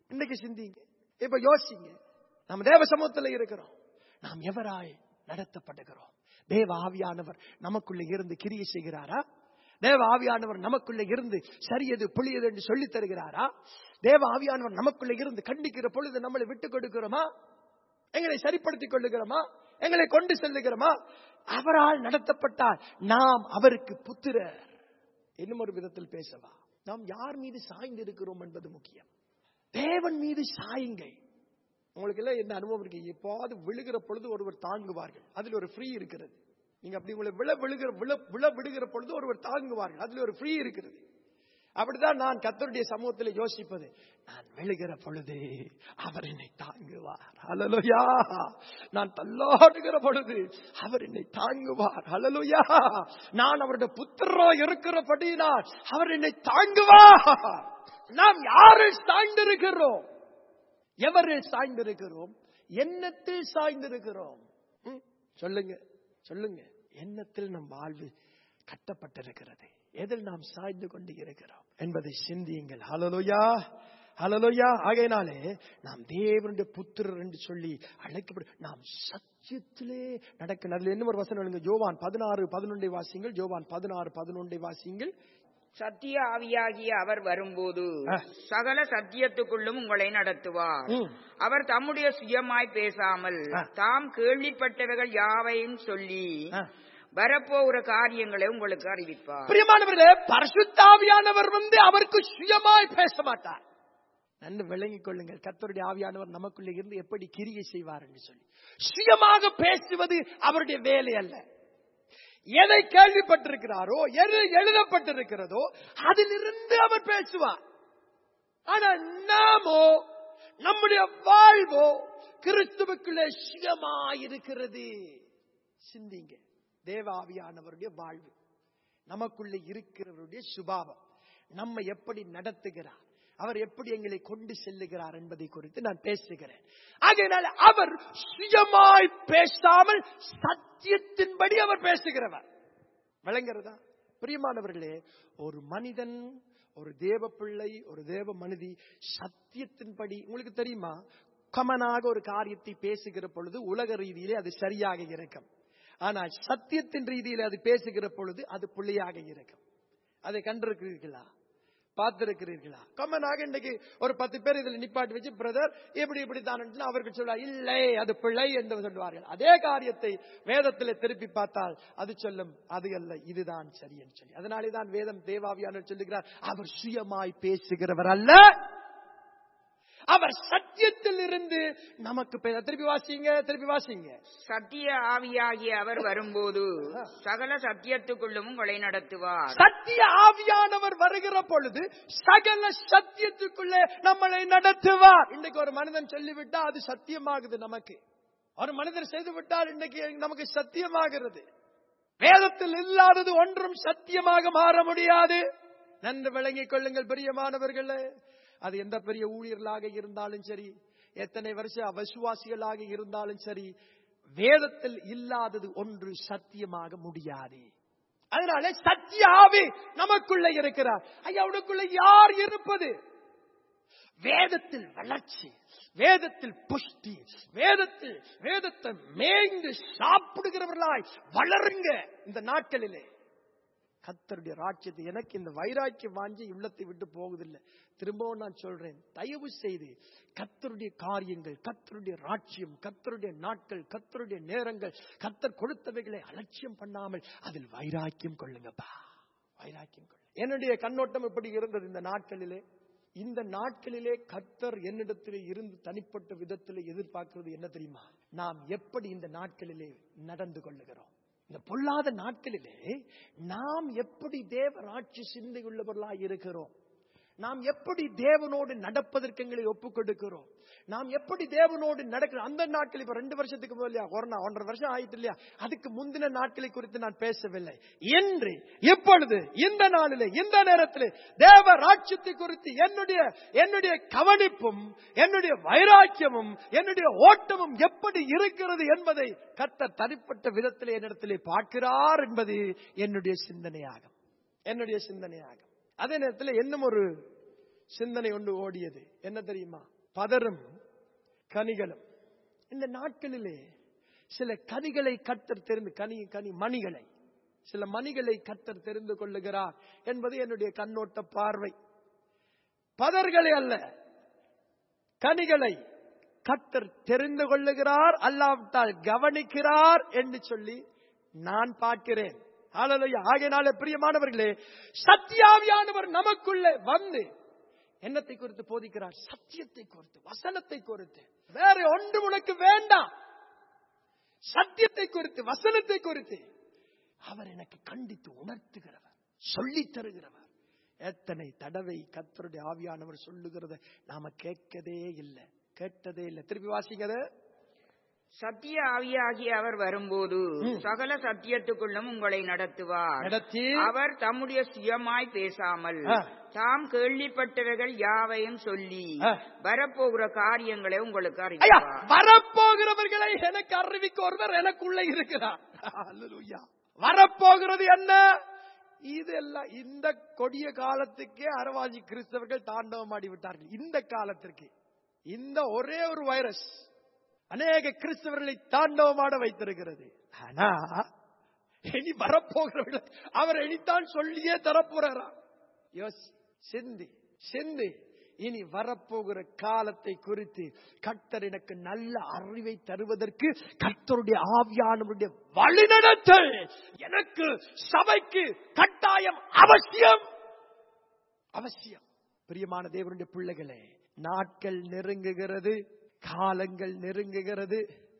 இன்னைக்கு சிந்திங்க இப்ப யோசிங்க நம்ம தேவ சமூகத்துல இருக்கிறோம் நாம் எவராய் நடத்தப்படுகிறோம் தேவ ஆவியானவர் நமக்குள்ள இருந்து கிரியை செய்கிறாரா தேவ ஆவியானவர் நமக்குள்ள இருந்து சரியது புளியது என்று சொல்லித் தருகிறாரா தேவ ஆவியானவர் நமக்குள்ள இருந்து கண்டிக்கிற பொழுது நம்மளை விட்டுக் கொடுக்கிறோமா எங்களை சரிப்படுத்திக் கொள்ளுகிறோமா எங்களை கொண்டு செல்லுகிறோமா அவரால் நடத்தப்பட்டால் நாம் அவருக்கு புத்திரர் இன்னும் ஒரு விதத்தில் பேசவா நாம் யார் மீது சாய்ந்து இருக்கிறோம் என்பது முக்கியம் தேவன் மீது சாயுங்கள் உங்களுக்கு எல்லாம் என்ன அனுபவம் இருக்கு எப்பாவது விழுகிற பொழுது ஒருவர் தாங்குவார்கள் அதில் ஒரு ஃப்ரீ இருக்கிறது நீங்க அப்படி உங்களை விழ விழுகிற விழ விழ விடுகிற பொழுது ஒருவர் தாங்குவார்கள் அதில் ஒரு ஃப்ரீ இருக்கிறது அப்படிதான் நான் கத்தருடைய சமூகத்தில் யோசிப்பது நான் விழுகிற பொழுது அவர் என்னை தாங்குவார் ஹalleluya நான் தள்ளாடுகிற பொழுது அவர் என்னை தாங்குவார் ஹalleluya நான் அவருடைய புத்திரோ இருக்கிறபடியினால் அவர் என்னை தாங்குவார் நாம் யாரில் சாய்ந்திருக்கிறோம் எவரில் சாய்ந்திருக்கிறோம் எண்ணத்தில் சாய்ந்திருக்கிறோம் ம், சொல்லுங்க சொல்லுங்க எண்ணத்தில் நம் வாழ்வு கட்டப்பட்டிருக்கிறது எதில் நாம் சாய்ந்து கொண்டு இருக்கிறோம் என்பதை சிந்தியுங்கள் ஹலலோயா ஹலலோயா ஆகையினாலே நாம் தேவனுடைய புத்திரர் என்று சொல்லி அழைக்கப்படும் நாம் சத்தியத்திலே நடக்கணும் அதுல என்ன ஒரு வசனம் எழுங்க ஜோவான் பதினாறு பதினொன்றை வாசியுங்கள் ஜோவான் பதினாறு பதினொன்றை வாசியுங்கள் சத்திய ஆவியாகிய அவர் வரும்போது ஆ. சகல சத்தியத்துக்குள்ளும் உங்களை நடத்துவார் ம். அவர் தம்முடைய சுயமாய் பேசாமல் ஆ. தாம் கேள்விப்பட்டவைகள் யாவையும் சொல்லி ஆ. வரப்போகிற காரியங்களை உங்களுக்கு அறிவிப்பார் பிரியமானவர்களே பரிசுத்தாவியானவர் வந்து அவருக்கு சுயமாய் பேச மாட்டார் நன்கு விளங்கிக் கொள்ளுங்கள் கர்த்தருடைய ஆவியானவர் நமக்குள்ள இருந்து எப்படி கிரியை செய்வார் என்று சொல்லி சுயமாக பேசுவது அவருடைய வேலை அல்ல எதை கேள்விப்பட்டிருக்கிறாரோ எது எழுதப்பட்டிருக்கிறதோ அதிலிருந்து அவர் பேசுவார் ஆனா நாமோ நம்முடைய வாழ்வோ கிறிஸ்துவுக்குள்ளே சுயமாயிருக்கிறது சிந்திங்க தேவாவியானவருடைய வாழ்வு நமக்குள்ள இருக்கிறவருடைய சுபாவம் நம்மை எப்படி நடத்துகிறார் அவர் எப்படி எங்களை கொண்டு செல்லுகிறார் என்பதை குறித்து நான் பேசுகிறேன் ஆகையினால் அவர் சுயமாய் பேசாமல் சத்தியத்தின்படி அவர் பேசுகிறவர் விளங்குறதா பிரியமானவர்களே ஒரு மனிதன் ஒரு தேவ பிள்ளை ஒரு தேவ மனிதி சத்தியத்தின்படி உங்களுக்கு தெரியுமா கமனாக ஒரு காரியத்தை பேசுகிற பொழுது உலக ரீதியிலே அது சரியாக இருக்கும் ஆனால் சத்தியத்தின் ரீதியிலே அது பேசுகிற பொழுது அது புள்ளியாக இருக்கும் அதை கண்டிருக்கிறீர்களா பார்த்திருக்கிறீர்களா கம்மனாக இன்னைக்கு ஒரு பத்து பேர் இதுல நிப்பாட்டி வச்சு பிரதர் இப்படி இப்படி தான் அவர்கள் சொல்ல இல்லை அது பிழை என்று சொல்வார்கள் அதே காரியத்தை வேதத்தில் திருப்பி பார்த்தால் அது சொல்லும் அது அல்ல இதுதான் சரி என்று சொல்லி அதனாலே தான் வேதம் தேவாவியான சொல்லுகிறார் அவர் சுயமாய் பேசுகிறவர் அல்ல அவர் சத்தியத்தில் இருந்து நமக்கு பே- திருப்பி வாசிங்க திருப்பி வாசிங்க சத்திய ஆவியாகிய அவர் வரும்போது சகல சத்தியத்துக்குள்ளும் உங்களை நடத்துவார் சத்திய ஆவியானவர் வருகிற பொழுது சகல சத்தியத்துக்குள்ளே நம்மளை நடத்துவார் இன்னைக்கு ஒரு மனிதன் சொல்லிவிட்டா அது சத்தியமாகுது நமக்கு ஒரு மனிதர் செய்து விட்டால் இன்னைக்கு நமக்கு சத்தியமாகிறது வேதத்தில் இல்லாதது ஒன்றும் சத்தியமாக மாற முடியாது நன்கு விளங்கிக் கொள்ளுங்கள் பிரியமானவர்களே அது எந்த பெரிய ஊழியர்களாக இருந்தாலும் சரி எத்தனை வருஷ அவிசுவாசிகளாக இருந்தாலும் சரி வேதத்தில் இல்லாதது ஒன்று சத்தியமாக முடியாது அதனால சத்திய ஆவி நமக்குள்ள இருக்கிறார் ஐயா உனக்குள்ள யார் இருப்பது வேதத்தில் வளர்ச்சி வேதத்தில் புஷ்டி வேதத்தில் வேதத்தை மேய்ந்து சாப்பிடுகிறவர்களாய் வளருங்க இந்த நாட்களிலே கத்தருடைய ராஜ்யத்தை எனக்கு இந்த வைராக்கியம் வாஞ்சி உள்ளத்தை விட்டு போகுதில்லை திரும்பவும் நான் சொல்றேன் தயவு செய்து கத்தருடைய காரியங்கள் கத்தருடைய ராஜ்யம் கத்தருடைய நாட்கள் கத்தருடைய நேரங்கள் கத்தர் கொடுத்தவைகளை அலட்சியம் பண்ணாமல் அதில் வைராக்கியம் கொள்ளுங்கப்பா வைராக்கியம் கொள்ளுங்க என்னுடைய கண்ணோட்டம் எப்படி இருந்தது இந்த நாட்களிலே இந்த நாட்களிலே கர்த்தர் என்னிடத்திலே இருந்து தனிப்பட்ட விதத்திலே எதிர்பார்க்கிறது என்ன தெரியுமா நாம் எப்படி இந்த நாட்களிலே நடந்து கொள்ளுகிறோம் இந்த பொல்லாத நாட்களிலே நாம் எப்படி தேவராட்சி சிந்தை உள்ளவர்களாய் இருக்கிறோம் நாம் எப்படி தேவனோடு நடப்பதற்கு எங்களை ஒப்புக் கொடுக்கிறோம் நாம் எப்படி தேவனோடு நடக்கிறோம் அந்த நாட்கள் இப்ப ரெண்டு வருஷத்துக்கு முதல்ல கொரோனா ஒன்றரை வருஷம் ஆயிட்டு இல்லையா அதுக்கு முந்தின நாட்களை குறித்து நான் பேசவில்லை என்று இப்பொழுது இந்த நாளிலே இந்த நேரத்திலே தேவ ராட்சியத்தை குறித்து என்னுடைய என்னுடைய கவனிப்பும் என்னுடைய வைராக்கியமும் என்னுடைய ஓட்டமும் எப்படி இருக்கிறது என்பதை கர்த்தர் தனிப்பட்ட விதத்திலே என்னிடத்திலே பார்க்கிறார் என்பது என்னுடைய சிந்தனையாகும் என்னுடைய சிந்தனையாகும் அதே நேரத்தில் இன்னும் ஒரு சிந்தனை ஒன்று ஓடியது என்ன தெரியுமா பதரும் கனிகளும் இந்த நாட்களிலே சில கனிகளை கத்தர் தெரிந்து கனி கனி மணிகளை சில மணிகளை கத்தர் தெரிந்து கொள்ளுகிறார் என்பது என்னுடைய கண்ணோட்ட பார்வை பதர்களை அல்ல கனிகளை கத்தர் தெரிந்து கொள்ளுகிறார் அல்லாவிட்டால் கவனிக்கிறார் என்று சொல்லி நான் பார்க்கிறேன் ஹalleluya. ஆகையினாலே பிரியமானவர்களே சத்தியாவியானவர் நமக்குள்ளே வந்து என்னத்தை குறித்து போதிக்கிறார் சத்தியத்தை குறித்து வசனத்தை குறித்து வேற ஒன்று உனக்கு வேண்டாம் சத்தியத்தை குறித்து வசனத்தை குறித்து அவர் எனக்கு கண்டித்து உணர்த்துகிறவர் சொல்லித் தருகிறவர் எத்தனை தடவை கத்தருடைய ஆவியானவர் சொல்லுகிறத நாம கேட்கதே இல்லை கேட்டதே இல்லை திருப்பி வாசிங்கத சத்திய ஆவியாகிய அவர் வரும்போது சகல சத்தியத்துக்குள்ளும் உங்களை நடத்துவார் நடத்தி அவர் தம்முடைய சுயமாய் பேசாமல் ஆ. தாம் கேள்விப்பட்டவைகள் யாவையும் சொல்லி ஆ. வரப்போகிற காரியங்களை உங்களுக்கு ஐயா அறிவிப்பார் வரப்போகிறவர்களை எனக்கு அறிவிக்க ஒருவர் எனக்குள்ள இருக்கிறார் அல்லேலூயா. வரப்போகிறது என்ன இதெல்லாம் இந்த கொடிய காலத்துக்கே அரவாசி கிறிஸ்தவர்கள் தாண்டவமாடி விட்டார்கள் இந்த காலத்திற்கு இந்த ஒரே ஒரு வைரஸ் அநேக கிறிஸ்தவர்களை தாண்டவமாட வைத்திருக்கிறது ஆனா இனி வரப்போகிறவர்கள் அவர் இனித்தான் சொல்லியே தரப்போறாரா யோசி சிந்தி சிந்தி இனி வரப்போகிற காலத்தை குறித்து கர்த்தர் எனக்கு நல்ல அறிவை தருவதற்கு கர்த்தருடைய ஆவியானவருடைய வழிநடத்தல் எனக்கு சபைக்கு கட்டாயம் அவசியம் அவசியம் பிரியமான தேவனுடைய பிள்ளைகளே நாட்கள் நெருங்குகிறது காலங்கள் நெருங்குகிறது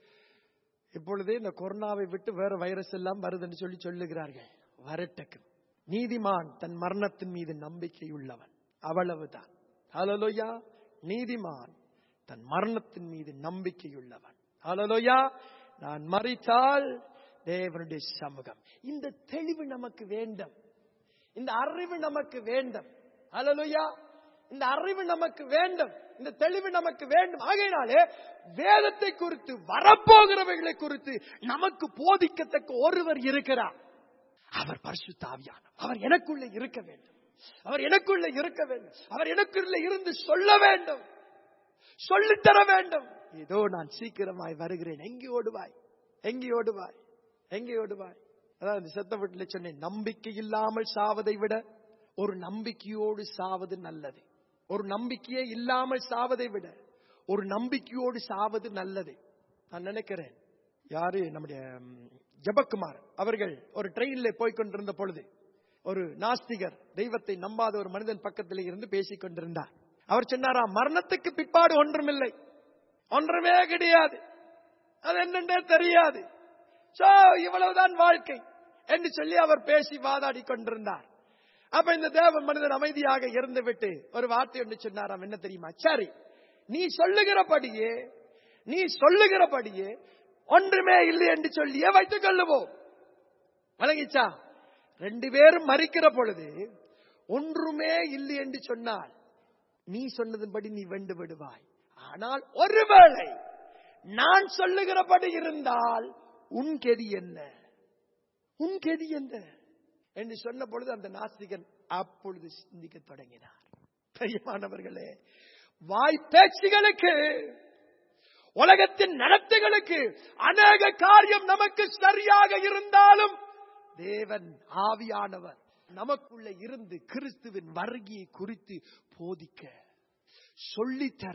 இப்பொழுது இந்த கொரோனாவை விட்டு வேற வைரஸ் எல்லாம் வருதுன்னு சொல்லி சொல்லுகிறார்கள் வரட்டக்கும் நீதிமான் தன் மரணத்தின் மீது நம்பிக்கை உள்ளவன் அவ்வளவுதான் ஹalleluya நீதிமான் தன் மரணத்தின் மீது நம்பிக்கையுள்ளவன் ஹalleluya நான் மறித்தால் தேவனுடைய சமூகம் இந்த தெளிவு நமக்கு வேண்டும் இந்த அறிவு நமக்கு வேண்டும் ஹalleluya இந்த அறிவு நமக்கு வேண்டும் இந்த தெளிவு நமக்கு வேண்டும் ஆகையினாலே வேதத்தை குறித்து வரப்போகிறவைகளை குறித்து நமக்கு போதிக்கத்தக்க ஒருவர் இருக்கிறார் அவர் பரிசுத்த ஆவியானவர் அவர் எனக்குள்ளே இருக்க வேண்டும் அவர் எனக்குள்ளே இருக்க வேண்டும் அவர் எனக்குள்ளே இருந்து சொல்ல வேண்டும் சொல்லித் தர வேண்டும் இதோ நான் சீக்கிரமாய் வருகிறேன் எங்கே ஓடுவாய் எங்கே ஓடுவாய் எங்கே ஓடுவாய் அதாவது செத்த வீட்டில் சொன்னேன் நம்பிக்கை இல்லாமல் சாவதை விட ஒரு நம்பிக்கையோடு சாவது நல்லது ஒரு நம்பிக்கையே இல்லாமல் சாவதை விட ஒரு நம்பிக்கையோடு சாவது நல்லது நான் நினைக்கிறேன் யாரு நம்முடைய ம், ஜெபக்குமார் அவர்கள் ஒரு ட்ரெயின்ல போய் கொண்டிருந்த பொழுது ஒரு நாஸ்திகர் தெய்வத்தை நம்பாத ஒரு மனிதன் பக்கத்தில் இருந்து பேசிக் கொண்டிருந்தார் அவர் சொன்னாரா மரணத்துக்கு பிற்பாடு ஒன்றுமில்லை ஒன்றுமே கிடையாது அது என்னென்றே தெரியாது சோ இவ்வளவுதான் வாழ்க்கை என்று சொல்லி அவர் பேசி வாதாடி கொண்டிருந்தார் அப்ப இந்த தேவ மனிதன் அமைதியாக இருந்து விட்டு ஒரு வார்த்தை ஒன்று சொன்னாராம் என்ன தெரியுமா சரி நீ சொல்லுகிறபடியே நீ சொல்லுகிறபடியே ஒன்றுமே இல்லை என்று சொல்லியே வைத்துக் கொள்ளுவோம் வழங்கிச்சா ரெண்டு பேரும் மறிக்கிற பொழுது ஒன்றுமே இல்லை என்று சொன்னால் நீ சொன்னதன்படி நீ வெண்டு விடுவாய் ஆனால் ஒருவேளை நான் சொல்லுகிறபடி இருந்தால் உன் கெதி என்ன உன் கெதி என்ன என்று சொன்ன பொழுது அந்த நாஸ்திகன் அப்பொழுது சிந்திக்க தொடங்கினார் பிரியமானவர்களே வாய் பேச்சுகளுக்கு உலகத்தின் நடத்தைகளுக்கு அநேக காரியம் நமக்கு சரியாக இருந்தாலும் தேவன் ஆவியானவர் நமக்குள்ள இருந்து கிறிஸ்துவின் வருகையை குறித்து போதிக்க சொல்லித்தர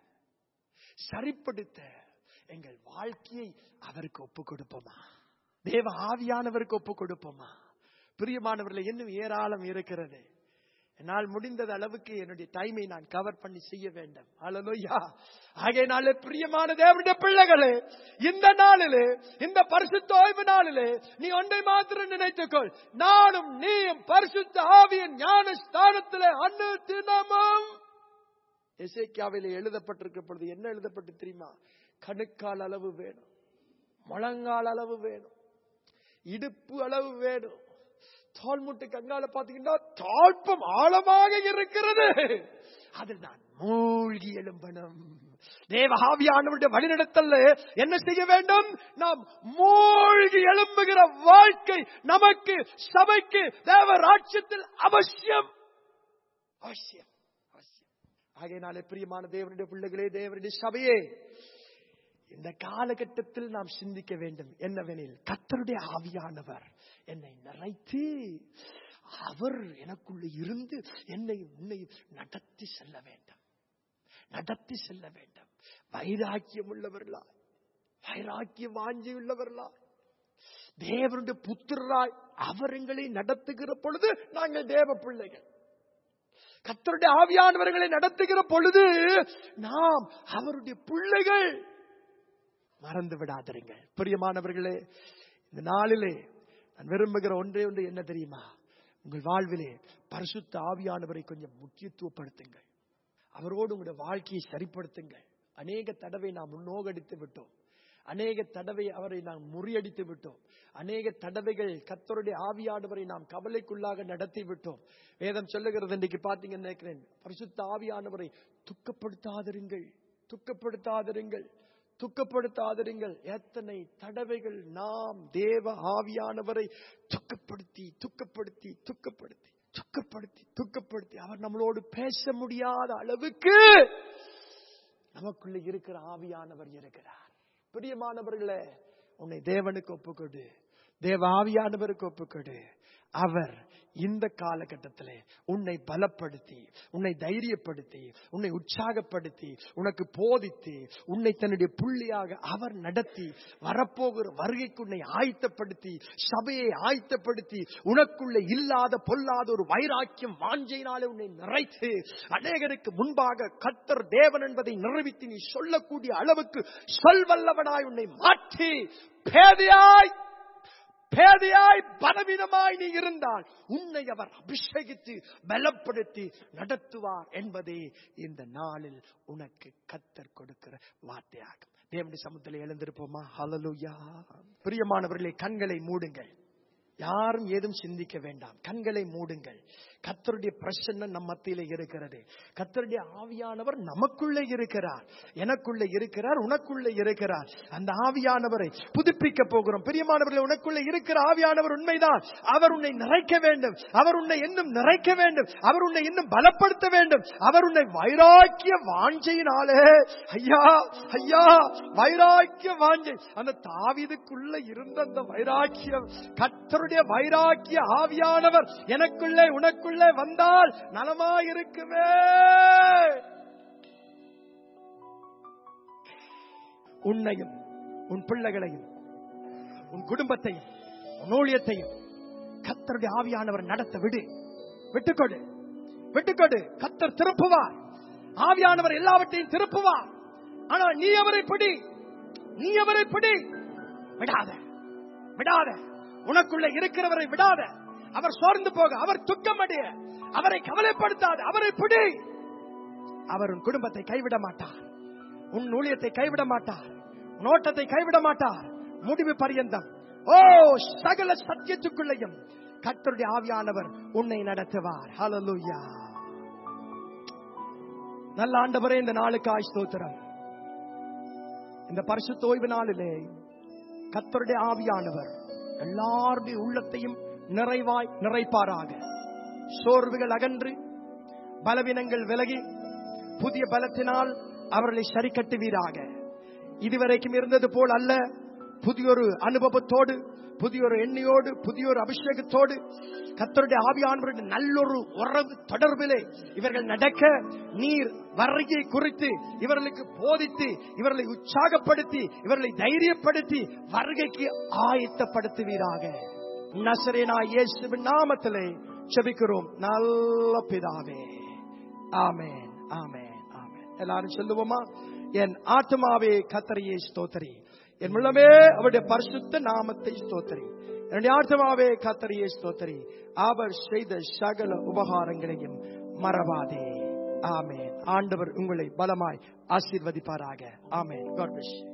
சரிப்படுத்த எங்கள் வாழ்க்கையை அவருக்கு ஒப்பு கொடுப்போமா தேவ ஆவியானவருக்கு ஒப்பு கொடுப்போமா பிரியமானவர்களை இன்னும் ஏராளம் இருக்கிறது என்னால் முடிந்தது அளவுக்கு என்னுடைய டைமை நான் கவர் பண்ணி செய்ய வேண்டும் அலலோயா ஆகையினாலே பிரியமான தேவனுடைய பிள்ளைகளே இந்த நாளிலே இந்த பரிசுத்த ஓய்வு நாளிலே நீ ஒன்றை மாத்திரம் நினைத்துக்கொள் நானும் நீயும் பரிசுத்த ஆவியின் ஞான ஸ்தானத்திலே அன்னு தினமும் எசேக்கியாவிலே எழுதப்பட்டிருக்க பொழுது என்ன எழுதப்பட்டு தெரியுமா கணுக்கால் அளவு வேணும் முழங்கால் அளவு வேணும் இடுப்பு அளவு வேணும் தோல்முட்டு கங்கால பாத்தீங்கன்னா தாழ்ப்பம் ஆழமாக இருக்கிறது அதில் நான் மூழ்கி எழும்பணும் தேவ ஆவியானவருடைய வழிநடத்தல் என்ன செய்ய வேண்டும் நாம் மூழ்கி எழும்புகிற வாழ்க்கை நமக்கு சபைக்கு தேவ ராட்சியத்தில் அவசியம் அவசியம் அவசியம் ஆகையினாலே பிரியமான தேவனுடைய பிள்ளைகளே தேவனுடைய சபையே இந்த காலகட்டத்தில் நாம் சிந்திக்க வேண்டும் என்னவெனில் கத்தருடைய ஆவியானவர் என்னை நிறைத்து அவர் எனக்குள்ள இருந்து என்னை உன்னை நடத்தி செல்ல வேண்டும் நடத்தி செல்ல வேண்டும் வைராக்கியம் உள்ளவர்களா வைராக்கிய வாஞ்சி உள்ளவர்களா தேவனுடைய புத்திரராய் அவர் எங்களை நடத்துகிற பொழுது நாங்கள் தேவ பிள்ளைகள் கத்தருடைய ஆவியானவர்களை நடத்துகிற பொழுது நாம் அவருடைய பிள்ளைகள் மறந்து விடாதிருங்கள் பிரியமானவர்களே இந்த நாளிலே நான் விரும்புகிற ஒன்றே ஒன்று என்ன தெரியுமா உங்கள் வாழ்விலே பரிசுத்த ஆவியானவரை கொஞ்சம் முக்கியத்துவப்படுத்துங்கள் அவரோடு உங்களுடைய வாழ்க்கையை சரிப்படுத்துங்கள் அநேக தடவை நாம் முன்னோகடித்து விட்டோம் அநேக தடவை அவரை நாம் முறியடித்து விட்டோம் அநேக தடவைகள் கத்தருடைய ஆவியானவரை நாம் கவலைக்குள்ளாக நடத்தி விட்டோம் வேதம் சொல்லுகிறது இன்றைக்கு பார்த்தீங்கன்னு நினைக்கிறேன் பரிசுத்த ஆவியானவரை துக்கப்படுத்தாதிருங்கள் துக்கப்படுத்தாதிருங்கள் துக்கப்படுத்தாதிருங்கள் எத்தனை தடவைகள் நாம் தேவ ஆவியானவரை துக்கப்படுத்தி துக்கப்படுத்தி துக்கப்படுத்தி துக்கப்படுத்தி துக்கப்படுத்தி அவர் நம்மளோடு பேச முடியாத அளவுக்கு நமக்குள்ள இருக்கிற ஆவியானவர் இருக்கிறார் பிரியமானவர்களே உன்னை தேவனுக்கு ஒப்புக்கொடு தேவ ஆவியானவருக்கு ஒப்புக்கொடு அவர் இந்த காலகட்டத்திலே உன்னை பலப்படுத்தி உன்னை தைரியப்படுத்தி உன்னை உற்சாகப்படுத்தி உனக்கு போதித்து உன்னை தன்னுடைய புள்ளியாக அவர் நடத்தி வரப்போகிற வருகைக்கு உன்னை ஆயத்தப்படுத்தி சபையை ஆயத்தப்படுத்தி உனக்குள்ள இல்லாத பொல்லாத ஒரு வைராக்கியம் வாஞ்சையினாலே உன்னை நிறைத்து அநேகருக்கு முன்பாக கத்தர் தேவன் என்பதை நிரூபித்து நீ சொல்லக்கூடிய அளவுக்கு சொல்வல்லவனாய் உன்னை மாற்றி பேதையாய் பேதையாய் பலவீனமாய் நீ இருந்தால் உன்னை அவர் அபிஷேகித்து பலப்படுத்தி நடத்துவார் என்பதே இந்த நாளில் உனக்கு கத்தர் கொடுக்கிற வார்த்தையாகும் தேவனுடைய சமுத்திரம் எழுந்திருப்போமா ஹலலுயா பிரியமானவர்களே கண்களை மூடுங்கள் யாரும் ஏதும் சிந்திக்க வேண்டாம் கண்களை மூடுங்கள் கத்தருடைய பிரசன்னம் நம் மத்தியில இருக்கிறது கத்தருடைய ஆவியானவர் நமக்குள்ளே இருக்கிறார் எனக்குள்ளே இருக்கிறார் உனக்குள்ளே இருக்கிறார் அந்த ஆவியானவரை புதுப்பிக்க போகிறோம் பிரியமானவர்கள் உனக்குள்ளே இருக்கிற ஆவியானவர் உண்மைதான் அவர் உன்னை நிறைக்க வேண்டும் அவர் உன்னை இன்னும் நிறைக்க வேண்டும் அவர் உன்னை இன்னும் பலப்படுத்த வேண்டும் அவர் உன்னை வைராக்கிய வாஞ்சையினாலே ஐயா ஐயா வைராக்கிய வாஞ்சை அந்த தாவிதுக்குள்ள இருந்த அந்த வைராக்கியம் கத்தருடைய வைராக்கிய ஆவியானவர் எனக்குள்ளே உனக்குள்ளே வந்தால் நலமாயிருக்குமே உன்னையும் உன் பிள்ளைகளையும் உன் குடும்பத்தையும் உன் ஊழியத்தையும் கத்தருடைய ஆவியானவர் நடத்த விடு விட்டுக்கொடு விட்டுக்கொடு கத்தர் திருப்புவார் ஆவியானவர் எல்லாவற்றையும் திருப்புவார் ஆனால் நீ அவரை பிடி நீ அவரை பிடி விடாத விடாத உனக்குள்ள இருக்கிறவரை விடாத அவர் சோர்ந்து போக அவர் துக்கமடைய அவரை கவலைப்படுத்தாத அவரை பிடி அவர் உன் குடும்பத்தை கைவிட மாட்டார் உன் ஊழியத்தை கைவிட மாட்டார் உன் ஓட்டத்தை கைவிட மாட்டார் முடிவு பரியந்தம் ஓ சகல சத்தியத்துக்குள்ளையும் கர்த்தருடைய ஆவியானவர் உன்னை நடத்துவார் ஹalleluya நல்ல ஆண்டவரே இந்த நாளுக்கு ஸ்தோத்திரம் இந்த பரிசுத்த ஓய்வு நாளிலே கர்த்தருடைய ஆவியானவர் எல்லாருடைய உள்ளத்தையும் நிறைவாய் நிறைப்பாராக சோர்வுகள் அகன்று பலவீனங்கள் விலகி புதிய பலத்தினால் அவர்களை சரி கட்டுவீராக இதுவரைக்கும் இருந்தது போல் அல்ல புதியொரு அனுபவத்தோடு புதியொரு எண்ணியோடு புதியொரு அபிஷேகத்தோடு கத்தருடைய ஆவியானவருடைய நல்லொரு உறவு தொடர்பிலே இவர்கள் நடக்க நீர் வருகை குறித்து இவர்களுக்கு போதித்து இவர்களை உற்சாகப்படுத்தி இவர்களை தைரியப்படுத்தி வருகைக்கு ஆயத்தப்படுத்துவீராக நசரேனா இயேசுவின் நாமத்திலே செபிக்கிறோம் நல்ல பிதாவே ஆமென் ஆமென் ஆமென் எல்லாரும் சொல்லுவோமா என் ஆத்மாவே கத்தரையே ஸ்தோத்தரி என் உள்ளமே அவருடைய பரிசுத்த நாமத்தை ஸ்தோத்தரி என்னுடைய ஆத்மாவே கத்தரையே ஸ்தோத்தரி அவர் செய்த சகல உபகாரங்களையும் மறவாதே ஆமென் ஆண்டவர் உங்களை பலமாய் ஆசீர்வதிப்பாராக ஆமென் காட் பிளஸ்